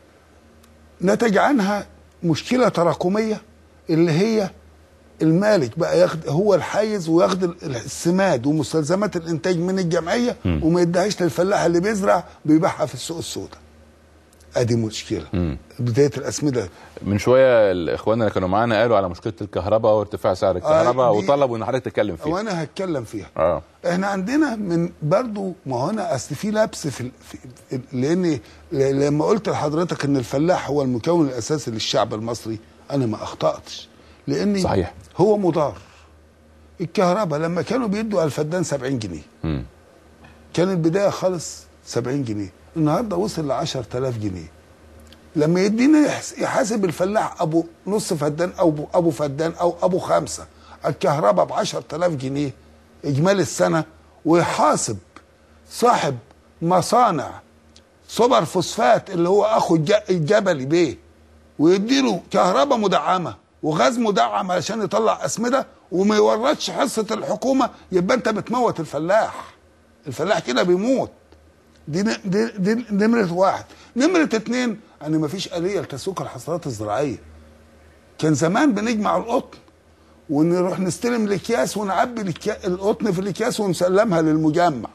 نتج عنها مشكله تراكميه اللي هي المالك بقى ياخد هو الحيز وياخد ال- السماد ومستلزمات الانتاج من الجمعيه وما يديهاش للفلاح اللي بيزرع بيبيعها في السوق السوداء ادي مشكله بدايه الاسمده من شويه الاخوان اللي كانوا معانا قالوا على مشكله الكهرباء وارتفاع سعر الكهرباء دي- وطلبوا ان حضرتك تتكلم فيها وانا هتكلم فيها اه احنا عندنا من برضو ما هو انا اصل في لبس في, ال- في في- لان ل- لما قلت لحضرتك ان الفلاح هو المكون الاساسي للشعب المصري انا ما اخطاتش لاني صحيح. هو مضار الكهرباء لما كانوا بيدوا على الفدان 70 جنيه مم. كان البدايه خالص 70 جنيه النهارده وصل ل 10000 جنيه لما يدينا يحس- يحاسب الفلاح ابو نص فدان او ابو ابو فدان او ابو خمسه الكهرباء ب 10000 جنيه اجمالي السنه ويحاسب صاحب مصانع سوبر فوسفات اللي هو اخو الج- الجبلي بيه ويديله كهرباء مدعمه وغاز مدعم علشان يطلع اسمده وما يوردش حصه الحكومه يبقى انت بتموت الفلاح الفلاح كده بيموت دي ن- دي, دي نمره واحد نمره اتنين ان مفيش اليه لتسويق الحصاد الزراعيه كان زمان بنجمع القطن ونروح نستلم الاكياس ونعبي الكيا- القطن في الاكياس ونسلمها للمجمع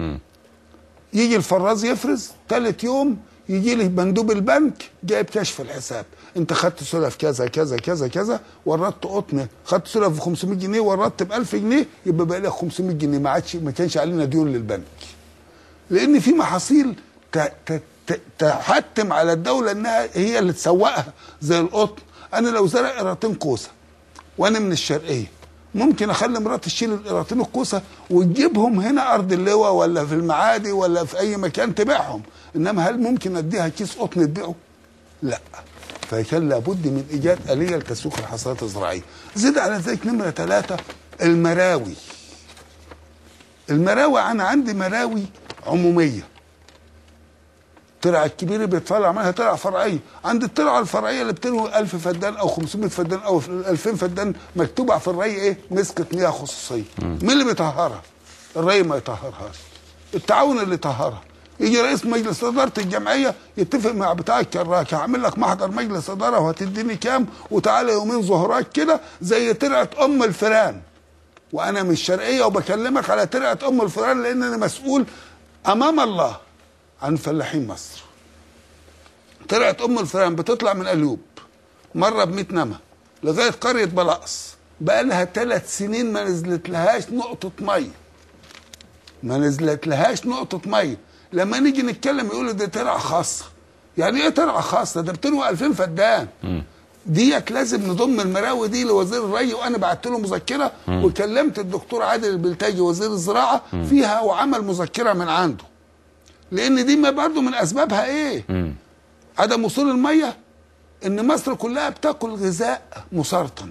يجي الفراز يفرز ثالث يوم يجي لي مندوب البنك جايب كشف الحساب انت خدت سلف كذا كذا كذا كذا وردت قطن خدت سلف ب 500 جنيه وردت ب 1000 جنيه يبقى بقى لك 500 جنيه ما عادش ما كانش علينا ديون للبنك لان في محاصيل ت- ت- ت- تحتم على الدوله انها هي اللي تسوقها زي القطن انا لو زرع قراطين كوسه وانا من الشرقيه ممكن اخلي مراتي تشيل القراطين الكوسه وتجيبهم هنا ارض اللواء ولا في المعادي ولا في اي مكان تبيعهم انما هل ممكن اديها كيس قطن تبيعه؟ لا فكان لابد من ايجاد اليه لتسويق الحصاد الزراعيه زد على ذلك نمره ثلاثه المراوي المراوي انا عندي مراوي عموميه الترعه الكبيره بيتفرع منها ترعه فرعيه عند الترعه الفرعيه اللي بتنوي 1000 فدان او 500 فدان او 2000 فدان مكتوب في الري ايه مسكه مياه خصوصيه مين اللي بيطهرها الري ما يطهرهاش التعاون اللي يطهرها يجي رئيس مجلس اداره الجمعيه يتفق مع بتاع الكراكه هعمل لك محضر مجلس اداره وهتديني كام وتعالى يومين ظهرات كده زي ترعه ام الفيران وانا من الشرقيه وبكلمك على ترعه ام الفيران لان انا مسؤول امام الله عن فلاحين مصر ترعه ام الفيران بتطلع من اليوب مره ب 100 نمى لغايه قريه بلقص بقى لها ثلاث سنين ما نزلت لهاش نقطه ميه ما نزلت لهاش نقطه ميه لما نيجي نتكلم يقولوا دي ترعه خاصه يعني ايه ترعه خاصه ده بتروي 2000 فدان ديت لازم نضم المراوي دي لوزير الري وانا بعت له مذكره وكلمت الدكتور عادل البلتاجي وزير الزراعه فيها وعمل مذكره من عنده لان دي ما برضه من اسبابها ايه عدم وصول الميه ان مصر كلها بتاكل غذاء مسرطن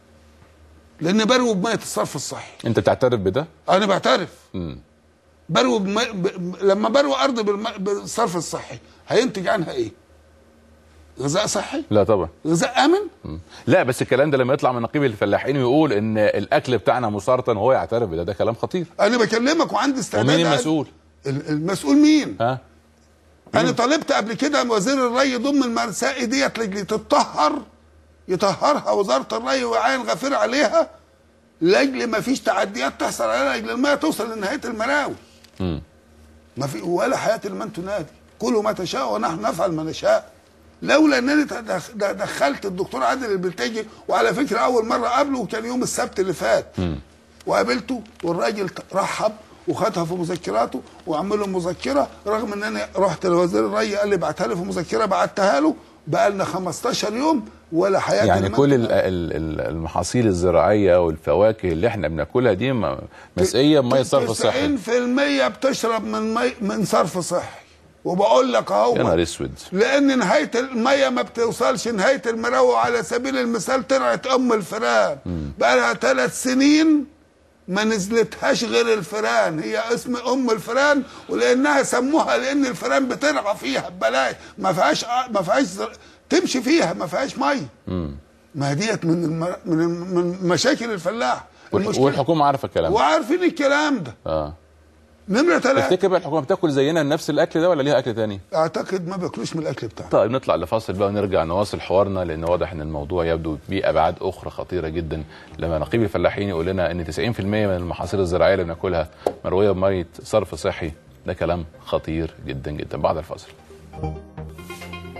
لان بروي بميه الصرف الصحي انت بتعترف بده؟ انا بعترف مم. بروي بمي... ب... لما بروي ارض بالم... بالصرف الصحي هينتج عنها ايه غذاء صحي لا طبعا غذاء امن لا بس الكلام ده لما يطلع من نقيب الفلاحين ويقول ان الاكل بتاعنا مسرطن وهو يعترف بده ده كلام خطير انا بكلمك وعندي استعداد ومين أ- المسؤول؟ ال- المسؤول مين ها انا طالبت قبل كده وزير الري يضم المرسائي ديت لجل تتطهر يطهرها وزاره الري ويعين غفير عليها لاجل ما فيش تعديات تحصل عليها لاجل الميه توصل لنهايه المراوي مم. ما في ولا حياه لمن تنادي كلوا ما تشاء ونحن نفعل ما نشاء لولا انني تدخ- د- دخلت الدكتور عادل البلتاجي وعلى فكره اول مره قابله كان يوم السبت اللي فات وقابلته والراجل ت- رحب وخدها في مذكراته وعمل له مذكره رغم ان انا رحت لوزير الري قال لي ابعتها لي في مذكره بعتها له بقى لنا 15 يوم ولا حياه يعني لمن كل ال- ال- ال- المحاصيل الزراعيه والفواكه اللي احنا بناكلها دي م- مسقيه بميه صرف صحي 90% بتشرب من مي من صرف صحي وبقول لك اهو يا نهار اسود لان نهايه الميه ما بتوصلش نهايه المراوي على سبيل المثال ترعه ام الفيران بقى لها ثلاث سنين ما نزلتهاش غير الفيران هي اسم ام الفيران ولانها سموها لان الفيران بترعى فيها ببلاش ما فيهاش ما فيهاش زر- تمشي فيها ما فيهاش ميه ما ديت من الم... من الم- من مشاكل الفلاح والح- المشكله والحكومه عارفه الكلام ده وعارفين الكلام ده اه نمره ثلاثه تفتكر بقى الحكومه بتاكل زينا نفس الاكل ده ولا ليها اكل تاني؟ اعتقد ما بياكلوش من الاكل بتاعنا طيب نطلع لفاصل بقى ونرجع نواصل حوارنا لان واضح ان الموضوع يبدو بيه ابعاد اخرى خطيره جدا لما نقيب الفلاحين يقول لنا ان 90% من المحاصيل الزراعيه اللي بناكلها مرويه بميه صرف صحي ده كلام خطير جدا جدا بعد الفاصل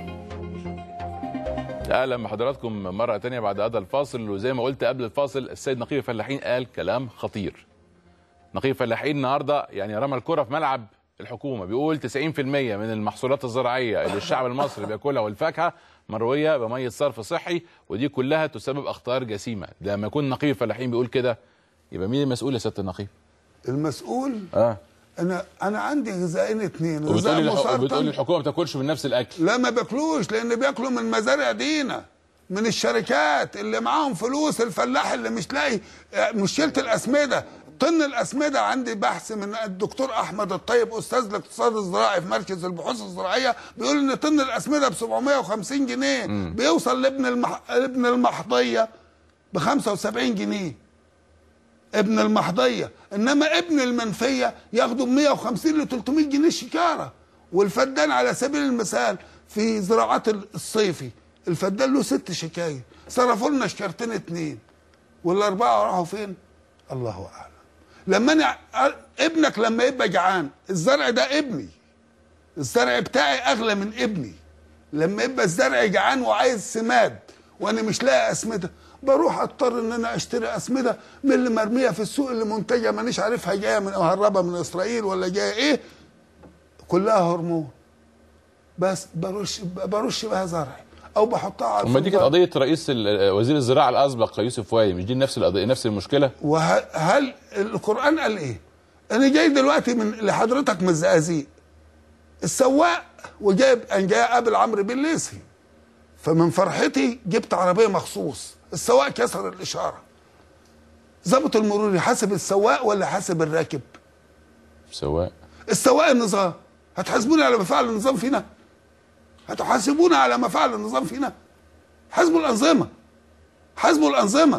اهلا بحضراتكم مره تانية بعد هذا الفاصل وزي ما قلت قبل الفاصل السيد نقيب الفلاحين قال كلام خطير نقيب الفلاحين النهارده يعني رمى الكره في ملعب الحكومه بيقول 90% من المحصولات الزراعيه اللي الشعب المصري بياكلها والفاكهه مرويه بميه صرف صحي ودي كلها تسبب اخطار جسيمه ده لما يكون نقيب الفلاحين بيقول كده يبقى مين المسؤول يا سياده النقيب؟ المسؤول اه انا انا عندي غذائين اتنين وبتقول غذاء لي الح- مسرطن وبتقول لي الحكومه ما بتاكلش من نفس الاكل لا ما بياكلوش لان بياكلوا من مزارع دينا من الشركات اللي معاهم فلوس الفلاح اللي مش لاقي آه، مشكله الاسمده طن الاسمده عندي بحث من الدكتور احمد الطيب استاذ الاقتصاد الزراعي في مركز البحوث الزراعيه بيقول ان طن الاسمده ب 750 جنيه بيوصل لابن المح... ابن المحضيه ب 75 جنيه ابن المحضيه انما ابن المنفيه ياخدوا ب 150 ل 300 جنيه شكاره والفدان على سبيل المثال في زراعات الصيفي الفدان له ست شكاير صرفوا لنا شكارتين اتنين والاربعه راحوا فين؟ الله اعلم لما انا ابنك لما يبقى جعان الزرع ده ابني الزرع بتاعي اغلى من ابني لما يبقى الزرع جعان وعايز سماد وانا مش لاقي اسمده بروح اضطر ان انا اشتري اسمده من اللي مرميه في السوق اللي منتجه مانيش عارفها جايه من مهربه من اسرائيل ولا جايه ايه كلها هرمون بس برش برش بها زرعي او بحطها على اما دي كانت الفرن. قضيه رئيس ال- وزير الزراعه الاسبق يوسف واي مش دي نفس القضيه نفس المشكله وهل القرآن قال ايه؟ أنا جاي دلوقتي من لحضرتك من الزقازيق السواق وجايب أنا جاي أقابل عمرو بالليسي فمن فرحتي جبت عربية مخصوص السواق كسر الإشارة ظابط المرور يحاسب السواق ولا يحاسب الراكب؟ سواء السواق النظام هتحاسبوني على ما فعل النظام فينا؟ هتحاسبونا على ما فعل النظام فينا؟ حاسبوا الأنظمة حاسبوا الأنظمة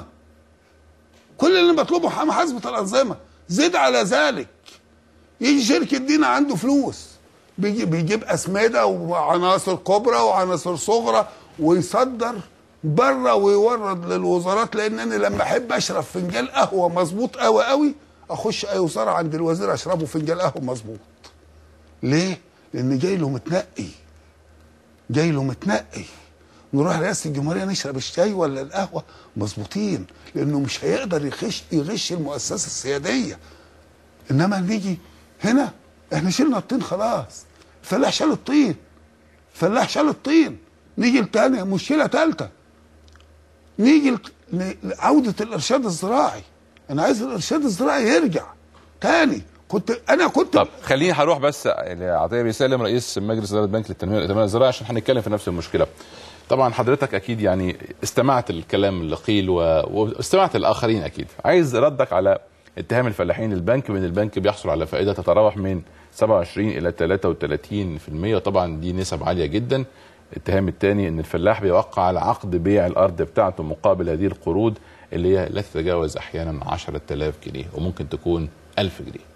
كل اللي بطلبه ح- محاسبه الانظمه زد على ذلك يجي شركه دينا عنده فلوس بيجي بيجيب اسمده وعناصر كبرى وعناصر صغرى ويصدر بره ويورد للوزارات لان انا لما احب اشرب فنجان قهوه مظبوط قوي قوي اخش اي وزاره عند الوزير اشربه فنجان قهوه مظبوط ليه؟ لان جاي له متنقي جاي له متنقي نروح رئاسه الجمهوريه نشرب الشاي ولا القهوه مظبوطين لانه مش هيقدر يخش يغش المؤسسه السياديه انما نيجي هنا احنا شلنا الطين خلاص الفلاح شال الطين الفلاح شال الطين نيجي لتانية مشكله ثالثه نيجي لت- ل- لعوده الارشاد الزراعي انا عايز الارشاد الزراعي يرجع تاني كنت انا كنت طب خليني هروح بس لعطيه بيسلم رئيس مجلس اداره بنك للتنميه والائتمان الزراعي عشان هنتكلم في نفس المشكله. طبعا حضرتك اكيد يعني استمعت الكلام اللي قيل و... واستمعت الاخرين اكيد. عايز ردك على اتهام الفلاحين للبنك بان البنك بيحصل على فائده تتراوح من 27 الى 33% وطبعا دي نسب عاليه جدا. الاتهام الثاني ان الفلاح بيوقع على عقد بيع الارض بتاعته مقابل هذه القروض اللي هي لا تتجاوز احيانا 10000 جنيه وممكن تكون 1000 جنيه.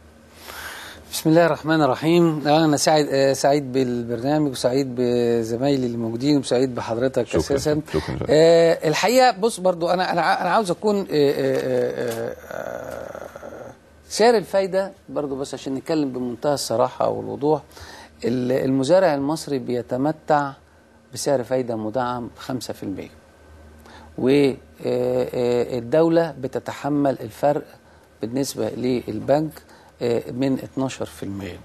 بسم الله الرحمن الرحيم انا سعيد آه، سعيد بالبرنامج وسعيد بزمايلي الموجودين وسعيد بحضرتك شكراً. اساسا شكراً. آه الحقيقه بص برضو انا انا ع- انا عاوز اكون آه، آه، آه، آه، سعر الفايده برضو بس عشان نتكلم بمنتهى الصراحه والوضوح ال- المزارع المصري بيتمتع بسعر فايده مدعم 5% والدولة بتتحمل الفرق بالنسبة للبنك آه، من 12%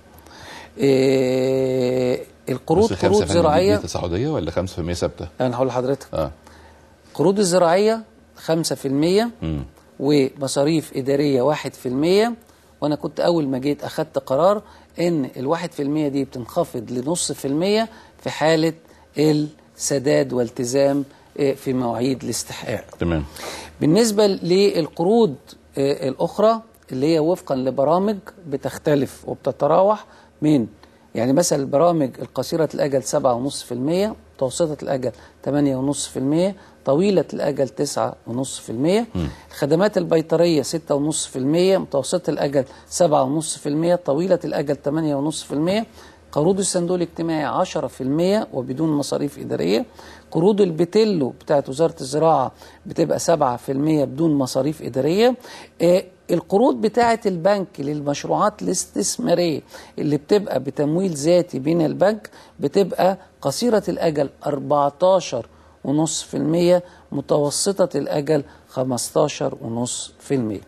آه، القروض بس قروض 5% زراعية دي تصاعديه ولا 5% ثابته؟ أنا هقول لحضرتك اه قروض الزراعية 5% مم. ومصاريف إدارية 1% وأنا كنت أول ما جيت أخدت قرار إن الواحد في المية دي بتنخفض لنص في المية في حالة السداد والتزام آه، في مواعيد الاستحقاق تمام بالنسبة للقروض آه، الأخرى اللي هي وفقا لبرامج بتختلف وبتتراوح من يعني مثلا البرامج القصيرة الأجل 7.5% متوسطة الأجل 8.5% طويلة الأجل 9.5% الخدمات البيطرية 6.5% متوسطة الأجل 7.5% طويلة الأجل 8.5% قروض الصندوق الاجتماعي 10% وبدون مصاريف إدارية قروض البتلو بتاعت وزارة الزراعة بتبقى 7% بدون مصاريف إدارية آه، القروض بتاعت البنك للمشروعات الاستثمارية اللي بتبقى بتمويل ذاتي بين البنك بتبقى قصيرة الأجل 14 14.5% ونص في المية متوسطة الأجل 15 ونص في المية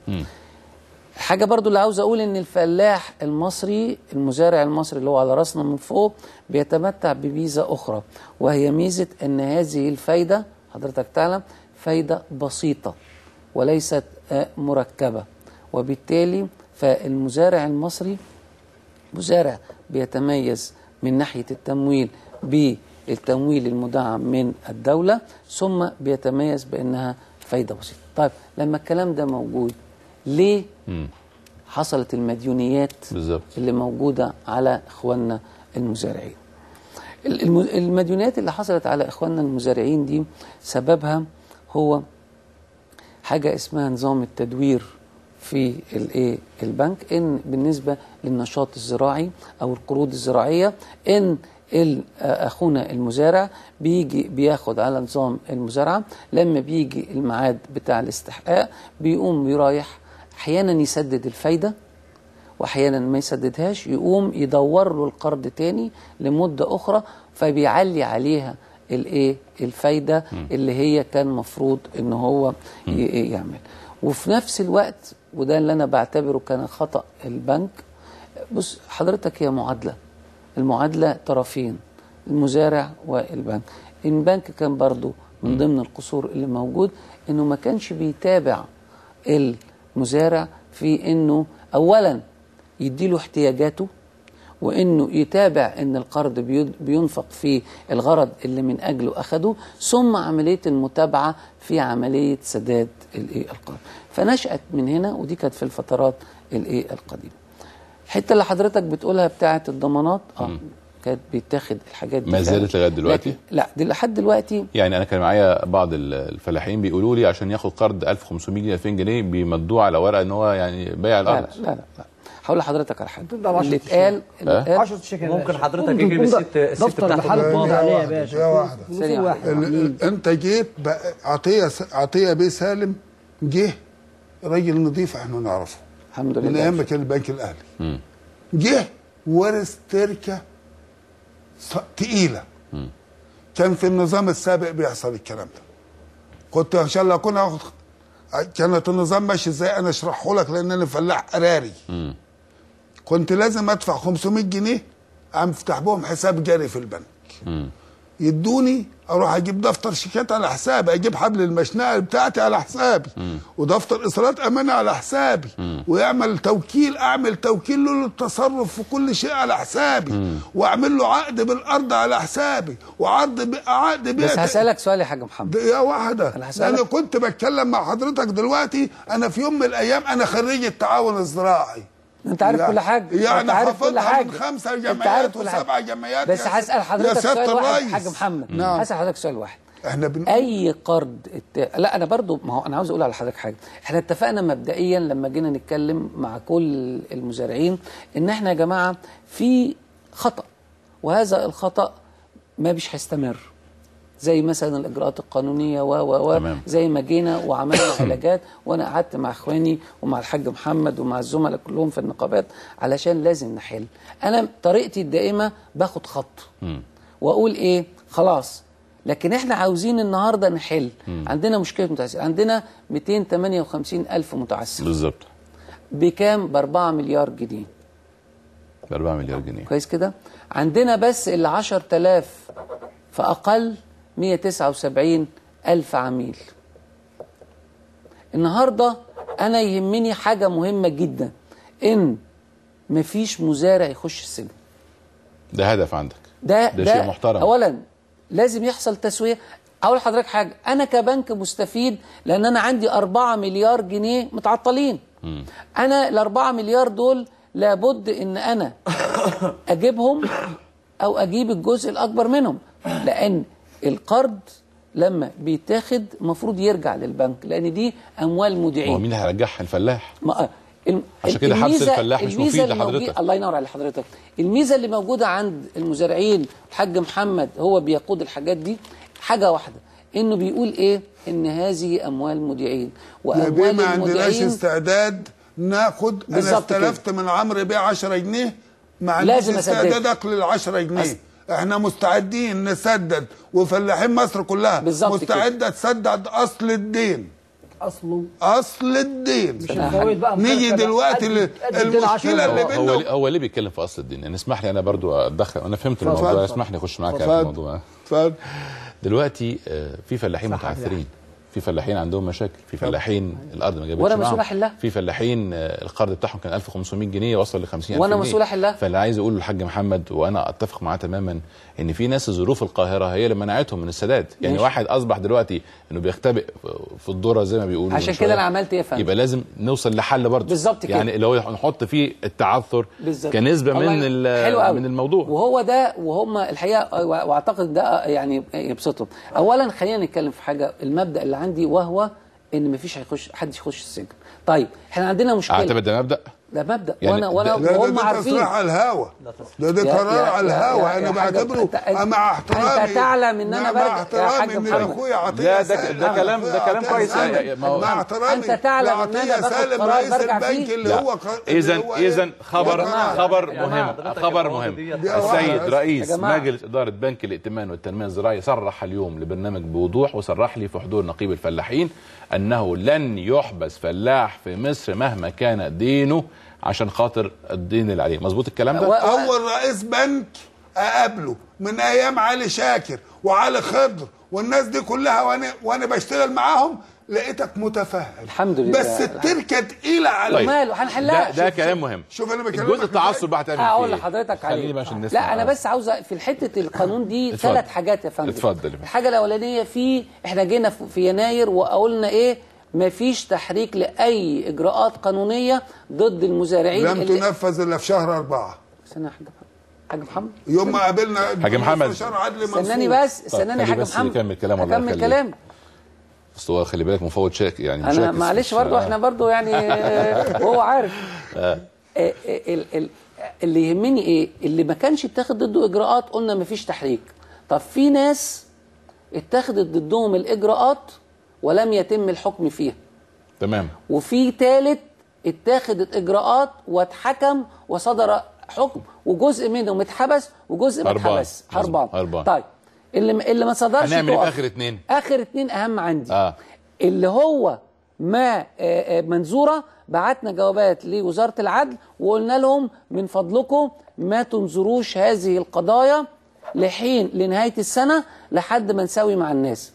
حاجة برضو اللي عاوز أقول إن الفلاح المصري المزارع المصري اللي هو على راسنا من فوق بيتمتع بميزة أخرى وهي ميزة إن هذه الفايدة حضرتك تعلم فايدة بسيطة وليست آه، مركبة وبالتالي فالمزارع المصري مزارع بيتميز من ناحية التمويل بالتمويل المدعم من الدولة ثم بيتميز بأنها فايدة بسيطة طيب لما الكلام ده موجود ليه حصلت المديونيات بالظبط اللي موجودة على إخواننا المزارعين الم- المديونيات اللي حصلت على إخواننا المزارعين دي سببها هو حاجة اسمها نظام التدوير في الايه البنك ان بالنسبه للنشاط الزراعي او القروض الزراعيه ان ال- آه، اخونا المزارع بيجي بياخد على نظام المزارعه لما بيجي الميعاد بتاع الاستحقاق بيقوم بيرايح احيانا يسدد الفايده واحيانا ما يسددهاش يقوم يدور له القرض تاني لمده اخرى فبيعلي عليها الايه الفايده اللي هي كان مفروض ان هو ي- يعمل وفي نفس الوقت وده اللي انا بعتبره كان خطا البنك بص حضرتك هي معادله المعادله طرفين المزارع والبنك البنك كان برضو من ضمن القصور اللي موجود انه ما كانش بيتابع المزارع في انه اولا يديله احتياجاته وانه يتابع ان القرض بيد- بينفق في الغرض اللي من اجله اخده ثم عمليه المتابعه في عمليه سداد الايه القرض فنشات من هنا ودي كانت في الفترات الايه القديمه الحته اللي حضرتك بتقولها بتاعه الضمانات اه كانت بيتاخد الحاجات دي ما فعلا. زالت لغايه دلوقتي لكن لا دي لحد دلوقتي يعني انا كان معايا بعض ال- الفلاحين بيقولوا لي عشان ياخد قرض 1500 جنيه 2000 جنيه بيمضوه على ورقه ان هو يعني بيع لا لا الارض لا لا, لا. هقول لحضرتك على حاجه ده بعشرة اللي اتقال اللي أه؟ اتقال 10 شيكل يا ممكن باشا. حضرتك ممكن يجيب يكون الست- ده الست دفتر بتاعته محل بالضبط. تمضي عليه يا دقيقة باشا واحدة. فلوس ثانية واحد ال- ال- انت جيت بقى- عطيه س- عطيه بيه سالم جه راجل نظيف احنا نعرفه الحمد من لله ايام ما كان البنك الاهلي جه ورث تركه ص- تقيله كان في النظام السابق بيحصل الكلام ده كنت ان شاء الله اكون هاخد كانت النظام ماشي ازاي انا اشرحه لك لان انا فلاح قراري كنت لازم ادفع 500 جنيه افتح بهم حساب جاري في البنك يدوني اروح اجيب دفتر شيكات على حسابي اجيب حبل المشنقه بتاعتي على حسابي ودفتر اصالات امانه على حسابي ويعمل توكيل اعمل توكيل له للتصرف في كل شيء على حسابي واعمل له عقد بالارض على حسابي وعقد ب... عقد بيع بس هسالك سؤال يا حاج محمد دقيقة واحدة أنا هسألك. أنا كنت بتكلم مع حضرتك دلوقتي أنا في يوم من الأيام أنا خريج التعاون الزراعي انت عارف يعني- كل حاجه يعني انت عارف كل حافظها حاجه من خمسة انت جمعيات عارف كل حاجة. وسبع جمعيات بس يا هسال يا حضرتك سيادة سؤال واحد الريس. حاج محمد نعم. هسال حضرتك سؤال واحد احنا بن... اي قرض ات... لا انا برضو ما هو انا عاوز اقول على حضرتك حاجه احنا اتفقنا مبدئيا لما جينا نتكلم مع كل المزارعين ان احنا يا جماعه في خطا وهذا الخطا ما بيش هيستمر زي مثلا الاجراءات القانونيه و و و تمام. زي ما جينا وعملنا علاجات وانا قعدت مع اخواني ومع الحاج محمد ومع الزملاء كلهم في النقابات علشان لازم نحل انا طريقتي الدائمه باخد خط واقول ايه خلاص لكن احنا عاوزين النهارده نحل عندنا مشكله متعسر عندنا 258 الف متعسر بالظبط بكام ب 4 مليار جنيه ب 4 مليار جنيه كويس كده عندنا بس ال 10000 فأقل 179 ألف عميل النهاردة أنا يهمني حاجة مهمة جدا إن مفيش مزارع يخش السجن ده هدف عندك ده ده شيء محترم. اولا لازم يحصل تسويه اقول لحضرتك حاجه انا كبنك مستفيد لان انا عندي 4 مليار جنيه متعطلين انا ال 4 مليار دول لابد ان انا اجيبهم او اجيب الجزء الاكبر منهم لان القرض لما بيتاخد المفروض يرجع للبنك لان دي اموال هو مودعين مين هيرجعها الفلاح ما الم- عشان كده حبس الميزة- الفلاح مش الميزة مفيد اللي موجودة- لحضرتك. الله ينور على حضرتك الميزه اللي موجوده عند المزارعين الحاج محمد هو بيقود الحاجات دي حاجه واحده انه بيقول ايه ان هذه اموال مودعين يا بيه واموال ما عندناش المودعين استعداد ناخد انا بالظبط كده. استلفت من عمرو بيه 10 جنيه ما عنديش لازم أسددها. استعداد اقل ال 10 جنيه احنا مستعدين نسدد وفلاحين مصر كلها بالظبط مستعده تسدد اصل الدين اصله اصل الدين مش الفوائد بقى نيجي مكركبة. دلوقتي قد- ل- قد الدين عشرة المشكله اللي هو هو بيننا ليه, هو ليه بيتكلم في اصل الدين يعني اسمح لي انا برضو اتدخل انا فهمت اتفضل. الموضوع اسمح لي اخش معاك في اتفضل. الموضوع اتفضل دلوقتي آه، في فلاحين متعثرين في فلاحين عندهم مشاكل في فلاحين الارض ما جابتش وأنا معاهم. مسؤول أحلها. في فلاحين آه، القرض بتاعهم كان 1500 جنيه وصل ل 50000 وأنا جنيه. مسؤول أحلها. فاللي عايز اقوله للحاج محمد وانا اتفق معاه تماما ان في ناس ظروف القاهره هي اللي منعتهم من السداد يعني ماشي. واحد اصبح دلوقتي انه بيختبئ في الذره زي ما بيقولوا عشان من شوية. كده انا عملت ايه يا فندم يبقى لازم نوصل لحل برضه بالظبط كده. يعني اللي هو نحط فيه التعثر بالظبط. كنسبه الله من ي- ال- حلو قوي. من الموضوع وهو ده وهم الحقيقه واعتقد ده يعني يبسطهم اولا خلينا نتكلم في حاجه المبدا اللي عندي وهو ان مفيش هيخش حد يخش السجن طيب احنا عندنا مشكله اعتبر ده مبدا ده مبدا يعني وانا وانا ده- لا ده, وهم ده عارفين تصريح على الهوا ده ده يا- قرار يا- على يا- الهوا يا- انا يا حاج- بعتبره أنت- مع احترامي أنت تعلم إن أنا مع برجع- يا احترامي حاج ان محمد. اخويا عطيه لا، ده- سالم ده كلام- أخويا ده كلام عطية كويس. سالم. يا- يا- ما هو- مع احترامي أنت تعلم إن أنا لعطية باخد سالم قرار رئيس برجع البنك فيه. اللي لا. هو ق- اذا اللي هو اذا إيه؟ خبر يا جماعة. خبر يا جماعة، مهم حضرتك خبر المواضيع مهم دي- السيد يا رئيس جماعة. مجلس اداره بنك الائتمان والتنميه الزراعيه صرح اليوم لبرنامج بوضوح وصرح لي في حضور نقيب الفلاحين انه لن يحبس فلاح في مصر مهما كان دينه عشان خاطر الدين اللي عليه مظبوط الكلام و- ده اول رئيس بنك اقابله من ايام علي شاكر وعلي خضر والناس دي كلها وانا وانا بشتغل معاهم لقيتك متفهم الحمد لله. بس التركه تقيله على طيب. ماله ده, هنحلها ده كلام مهم شوف أنا بكلمك الجزء إزاي. التعصب بقى هتعمل فيه هقول إيه؟ لحضرتك عليه خليني بقى عشان نسمع لا انا بس عاوز في حته القانون دي اتفضل. ثلاث حاجات يا فندم اتفضل يا فندم. الحاجه الاولانيه في احنا جينا في في يناير وقلنا ايه مفيش تحريك لاي اجراءات قانونيه ضد المزارعين لم اللي- تنفذ الا في شهر أربعة استنى يا حاج حاج محمد يوم ما قابلنا حاج محمد. المستشار عدلي منصور استناني بس استناني يا خليه حاج بس محمد يكمل كلامه، الله اكمل يخليك. كلام اصل هو خلي بالك مفوض شاك يعني انا مشاكس معلش مش- برضو آه. احنا برضو يعني آه، وهو عارف آه، آه، ال- ال- اللي يهمني ايه اللي ما كانش اتاخد ضده اجراءات قلنا ما فيش تحريك طب في ناس اتخذت ضدهم الاجراءات ولم يتم الحكم فيها تمام وفي ثالث اتخذت اجراءات واتحكم وصدر حكم وجزء منهم اتحبس وجزء ما هربان. اتحبس هربان هربان. طيب اللي اللي ما صدرش هنعمل ايه في تقف. اخر اتنين اخر اتنين اهم عندي اه اللي هو ما آه، آه، منظوره بعتنا جوابات لوزاره العدل وقلنا لهم من فضلكم ما تنظروش هذه القضايا لحين لنهايه السنه لحد ما نساوي مع الناس.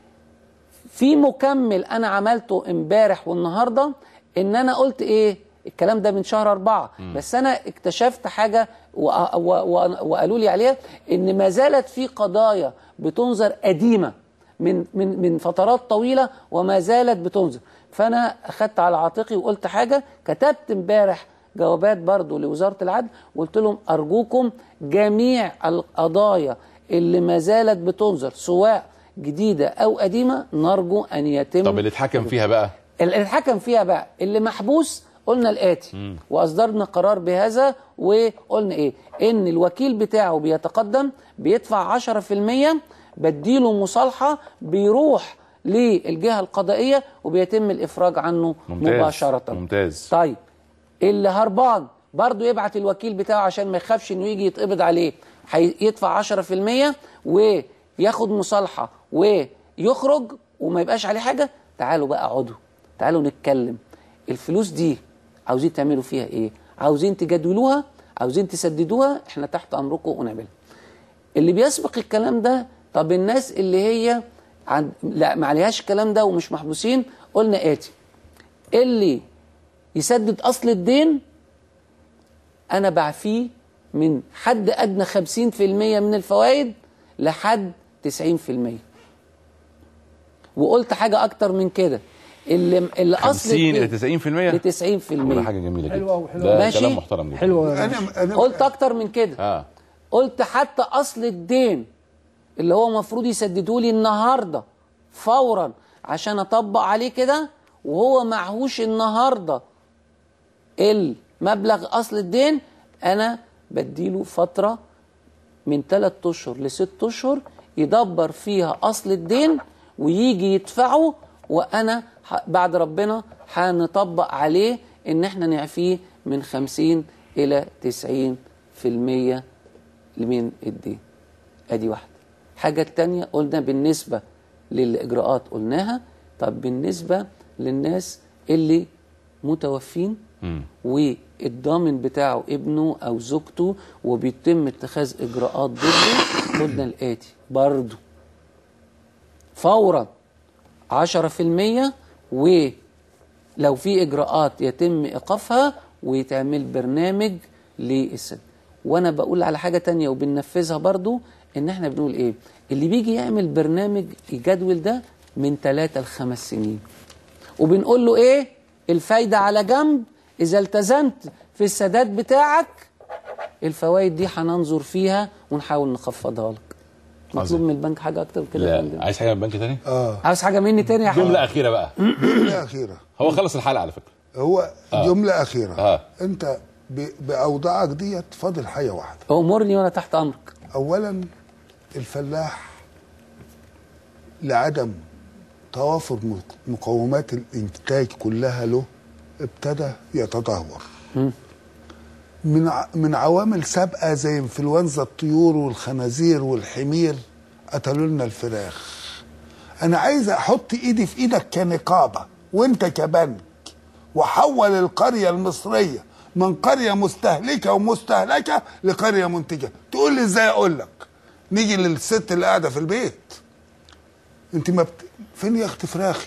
في مكمل انا عملته امبارح والنهارده ان انا قلت ايه الكلام ده من شهر أربعة بس أنا اكتشفت حاجة و- و- و- وقالوا لي عليها إن ما زالت في قضايا بتنظر قديمة من من من فترات طويلة وما زالت بتنظر فأنا أخدت على عاتقي وقلت حاجة كتبت امبارح جوابات برضو لوزارة العدل وقلت لهم أرجوكم جميع القضايا اللي ما زالت بتنظر سواء جديدة أو قديمة نرجو أن يتم طب اللي اتحكم فيها بقى اللي اتحكم فيها بقى اللي محبوس قلنا الآتي وأصدرنا قرار بهذا وقلنا إيه إن الوكيل بتاعه بيتقدم بيدفع 10% بديله مصالحة بيروح للجهة القضائية وبيتم الإفراج عنه ممتاز مباشرة ممتاز طيب اللي هربان برضه يبعت الوكيل بتاعه عشان ما يخافش انه يجي يتقبض عليه هيدفع 10% وياخد مصالحه ويخرج وما يبقاش عليه حاجه تعالوا بقى اقعدوا تعالوا نتكلم الفلوس دي عاوزين تعملوا فيها ايه عاوزين تجدولوها عاوزين تسددوها احنا تحت امركم ونعملها اللي بيسبق الكلام ده طب الناس اللي هي عند لا ما عليهاش الكلام ده ومش محبوسين قلنا اتي اللي يسدد اصل الدين انا بعفيه من حد ادنى 50% من الفوائد لحد 90% وقلت حاجه اكتر من كده اللي اللي اصل 50 الدين الى 90% ل 90% ده حاجه جميله جدا حلوة وحلوة. ده ماشي. كلام محترم جدا حلوة انا انا قلت اكتر من كده اه قلت حتى اصل الدين اللي هو المفروض يسددوا لي النهارده فورا عشان اطبق عليه كده وهو معهوش النهارده المبلغ اصل الدين انا بديله فتره من 3 اشهر لست اشهر يدبر فيها اصل الدين ويجي يدفعه وانا ح- بعد ربنا هنطبق عليه ان احنا نعفيه من 50 الى 90 في المية من الدين ادي واحده الحاجه الثانيه قلنا بالنسبه للاجراءات قلناها طب بالنسبه للناس اللي متوفين والضامن بتاعه ابنه او زوجته وبيتم اتخاذ اجراءات ضده قلنا الاتي برضه فورا 10% ولو في اجراءات يتم ايقافها ويتعمل برنامج للسد وانا بقول على حاجه تانية وبننفذها برضو ان احنا بنقول ايه اللي بيجي يعمل برنامج الجدول ده من 3 ل 5 سنين وبنقول له ايه الفايده على جنب اذا التزمت في السداد بتاعك الفوائد دي هننظر فيها ونحاول نخفضها لك مطلوب عظيم. من البنك حاجه اكتر من كده يا لا فندم عايز حاجه من البنك تاني اه عاوز حاجه مني تاني يا حبيبي جمله اخيره بقى جمله اخيره هو خلص الحلقه على فكره هو جمله اخيره آه. انت ب- باوضاعك ديت فاضل حاجه واحده امرني وانا تحت امرك اولا الفلاح لعدم توافر مق- مقومات الانتاج كلها له ابتدى يتدهور من ع- من عوامل سابقه زي انفلونزا الطيور والخنازير والحمير قتلوا لنا الفراخ انا عايز احط ايدي في ايدك كنقابه وانت كبنك وحول القريه المصريه من قريه مستهلكه ومستهلكه لقريه منتجه تقول لي ازاي اقول لك نيجي للست اللي قاعده في البيت انت ما بت... فين يا اختي فراخك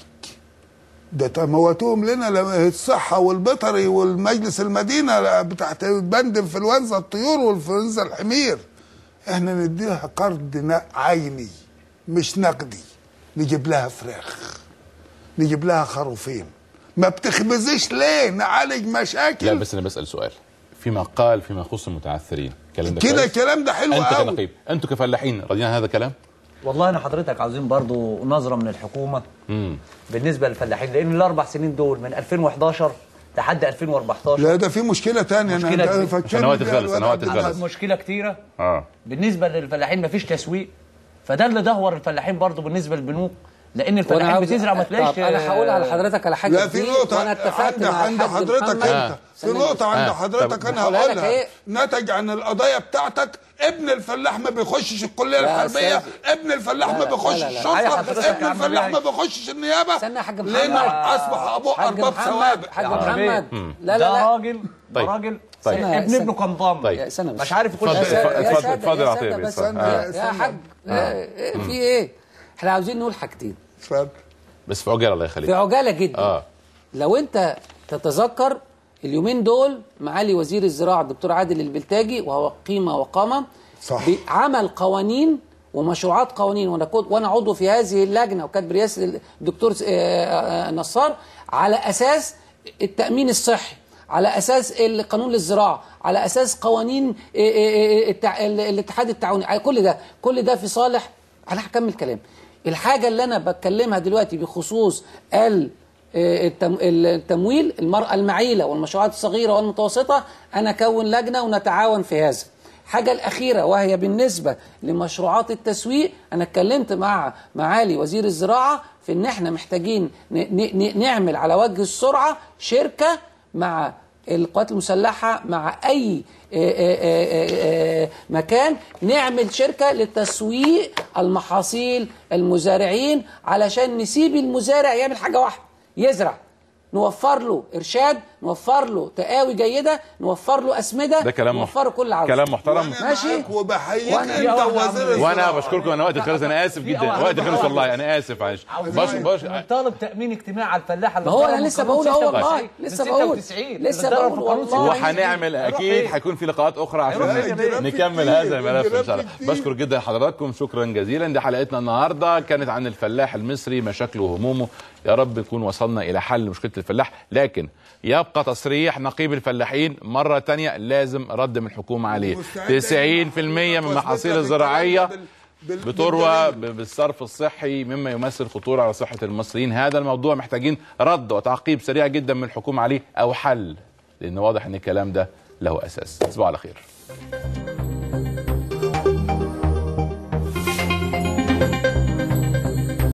ده تموتوهم لنا لما الصحة والبيطري والمجلس المدينة بتاعت بند انفلونزا الطيور وانفلونزا الحمير احنا نديها قرض ن- عيني مش نقدي نجيب لها فراخ نجيب لها خروفين ما بتخبزيش ليه نعالج مشاكل لا بس انا بسال سؤال فيما قال فيما يخص المتعثرين الكلام ده كده كويس؟ الكلام ده حلو انت قوي كنقيب انتوا كفلاحين راضيين عن هذا الكلام والله انا حضرتك عاوزين برضو نظره من الحكومه امم بالنسبه للفلاحين لان الاربع سنين دول من 2011 لحد 2014 لا ده في مشكلة تانية مشكلة انا كبيرة. فكرني سنوات بيها الغلس، الواد سنوات عبد الغلس. العزيز. مشكله كتيره اه بالنسبه للفلاحين مفيش تسويق فده اللي دهور الفلاحين برضو بالنسبه للبنوك لان الفلاحين عاوز- بتزرع ما تلاقيش طب انا هقول على حضرتك على حاجه لا في دي، نقطة وانا اتفقت عند, مع عند الحاج حضرتك محمد. انت في ثانية نقطة عند آه. حضرتك طب انا هقولها لك هقولها ايه؟ نتج عن القضايا بتاعتك ابن الفلاح ما بيخشش الكلية لا يا الحربية أستاذ. ابن الفلاح لا ما لا، بيخشش لا لا لا. الشرطة أيوة حضرتك ابن يا عم الفلاح ما بالله. بيخشش النيابة استنى يا حاج محمد لأن أصبح أبوه حاج أرباب محمد ثوابت حاج يا محمد حبيبي. لا لا ده لا راجل ده طيب. راجل طيب. ابن استنى. ابنه كان ضامن طيب. يا سنة بس. مش عارف يخش يا اتفضل، سادة- يا اتفضل، سادة- اتفضل يا يا سادة عطية بس اتفضل. يا- آه. يا حاج آه، إيه، في ايه احنا عاوزين نقول حاجتين اتفضل. بس في عجاله الله في يخليك عجاله جدا اه لو انت تتذكر اليومين دول معالي وزير الزراعه الدكتور عادل البلتاجي وهو قيمه وقامه صح. عمل قوانين ومشروعات قوانين وانا كنت وانا عضو في هذه اللجنه وكانت برئاسه الدكتور س- آه، آه، نصار على اساس التامين الصحي على اساس القانون للزراعه على اساس قوانين آه، آه، آه، التع- ال- الاتحاد التعاوني على كل ده كل ده في صالح انا هكمل كلام الحاجه اللي انا بتكلمها دلوقتي بخصوص ال التم- التمويل المرأة المعيلة والمشروعات الصغيرة والمتوسطة أنا أكون لجنة ونتعاون في هذا الحاجة الأخيرة وهي بالنسبة لمشروعات التسويق أنا اتكلمت مع معالي وزير الزراعة في إن إحنا محتاجين ن- ن- ن- نعمل على وجه السرعة شركة مع القوات المسلحة مع أي آه، آه، آه، آه، مكان نعمل شركة لتسويق المحاصيل المزارعين علشان نسيب المزارع يعمل حاجة واحدة يزرع نوفر له إرشاد نوفر له تقاوي جيدة نوفر له أسمدة ده كلام نوفر له كل اللي عاوزه كلام محترم أنا ماشي. معاك وبحييك وأنا- انت في أول وزير عمل- الزراعة وانا بشكركم انا وقت خلص انا اسف في جدا أول- وقت خلص أول- والله انا اسف معلش بش بش طالب تامين اجتماعي على الفلاح ما هو أنا لسه بقول أهو والله لسه بقول لسه بقول والله وهنعمل اكيد هيكون في لقاءات اخرى عشان الجرافيك نكمل كتير، هذا الملف ان شاء الله الجرافيك كتير. بشكر جدا حضراتكم شكرا جزيلا دي حلقتنا النهارده كانت عن الفلاح المصري مشاكله وهمومه يا رب نكون وصلنا الى حل مشكله الفلاح لكن يبقى تصريح نقيب الفلاحين مره تانية لازم رد من الحكومه عليه ومستعد 90% من المحاصيل الزراعيه بال- بال- بتروى بالدليل. ب- بالصرف الصحي مما يمثل خطوره على صحه المصريين هذا الموضوع محتاجين رد وتعقيب سريع جدا من الحكومه عليه او حل لان واضح ان الكلام ده له اساس تصبحوا على خير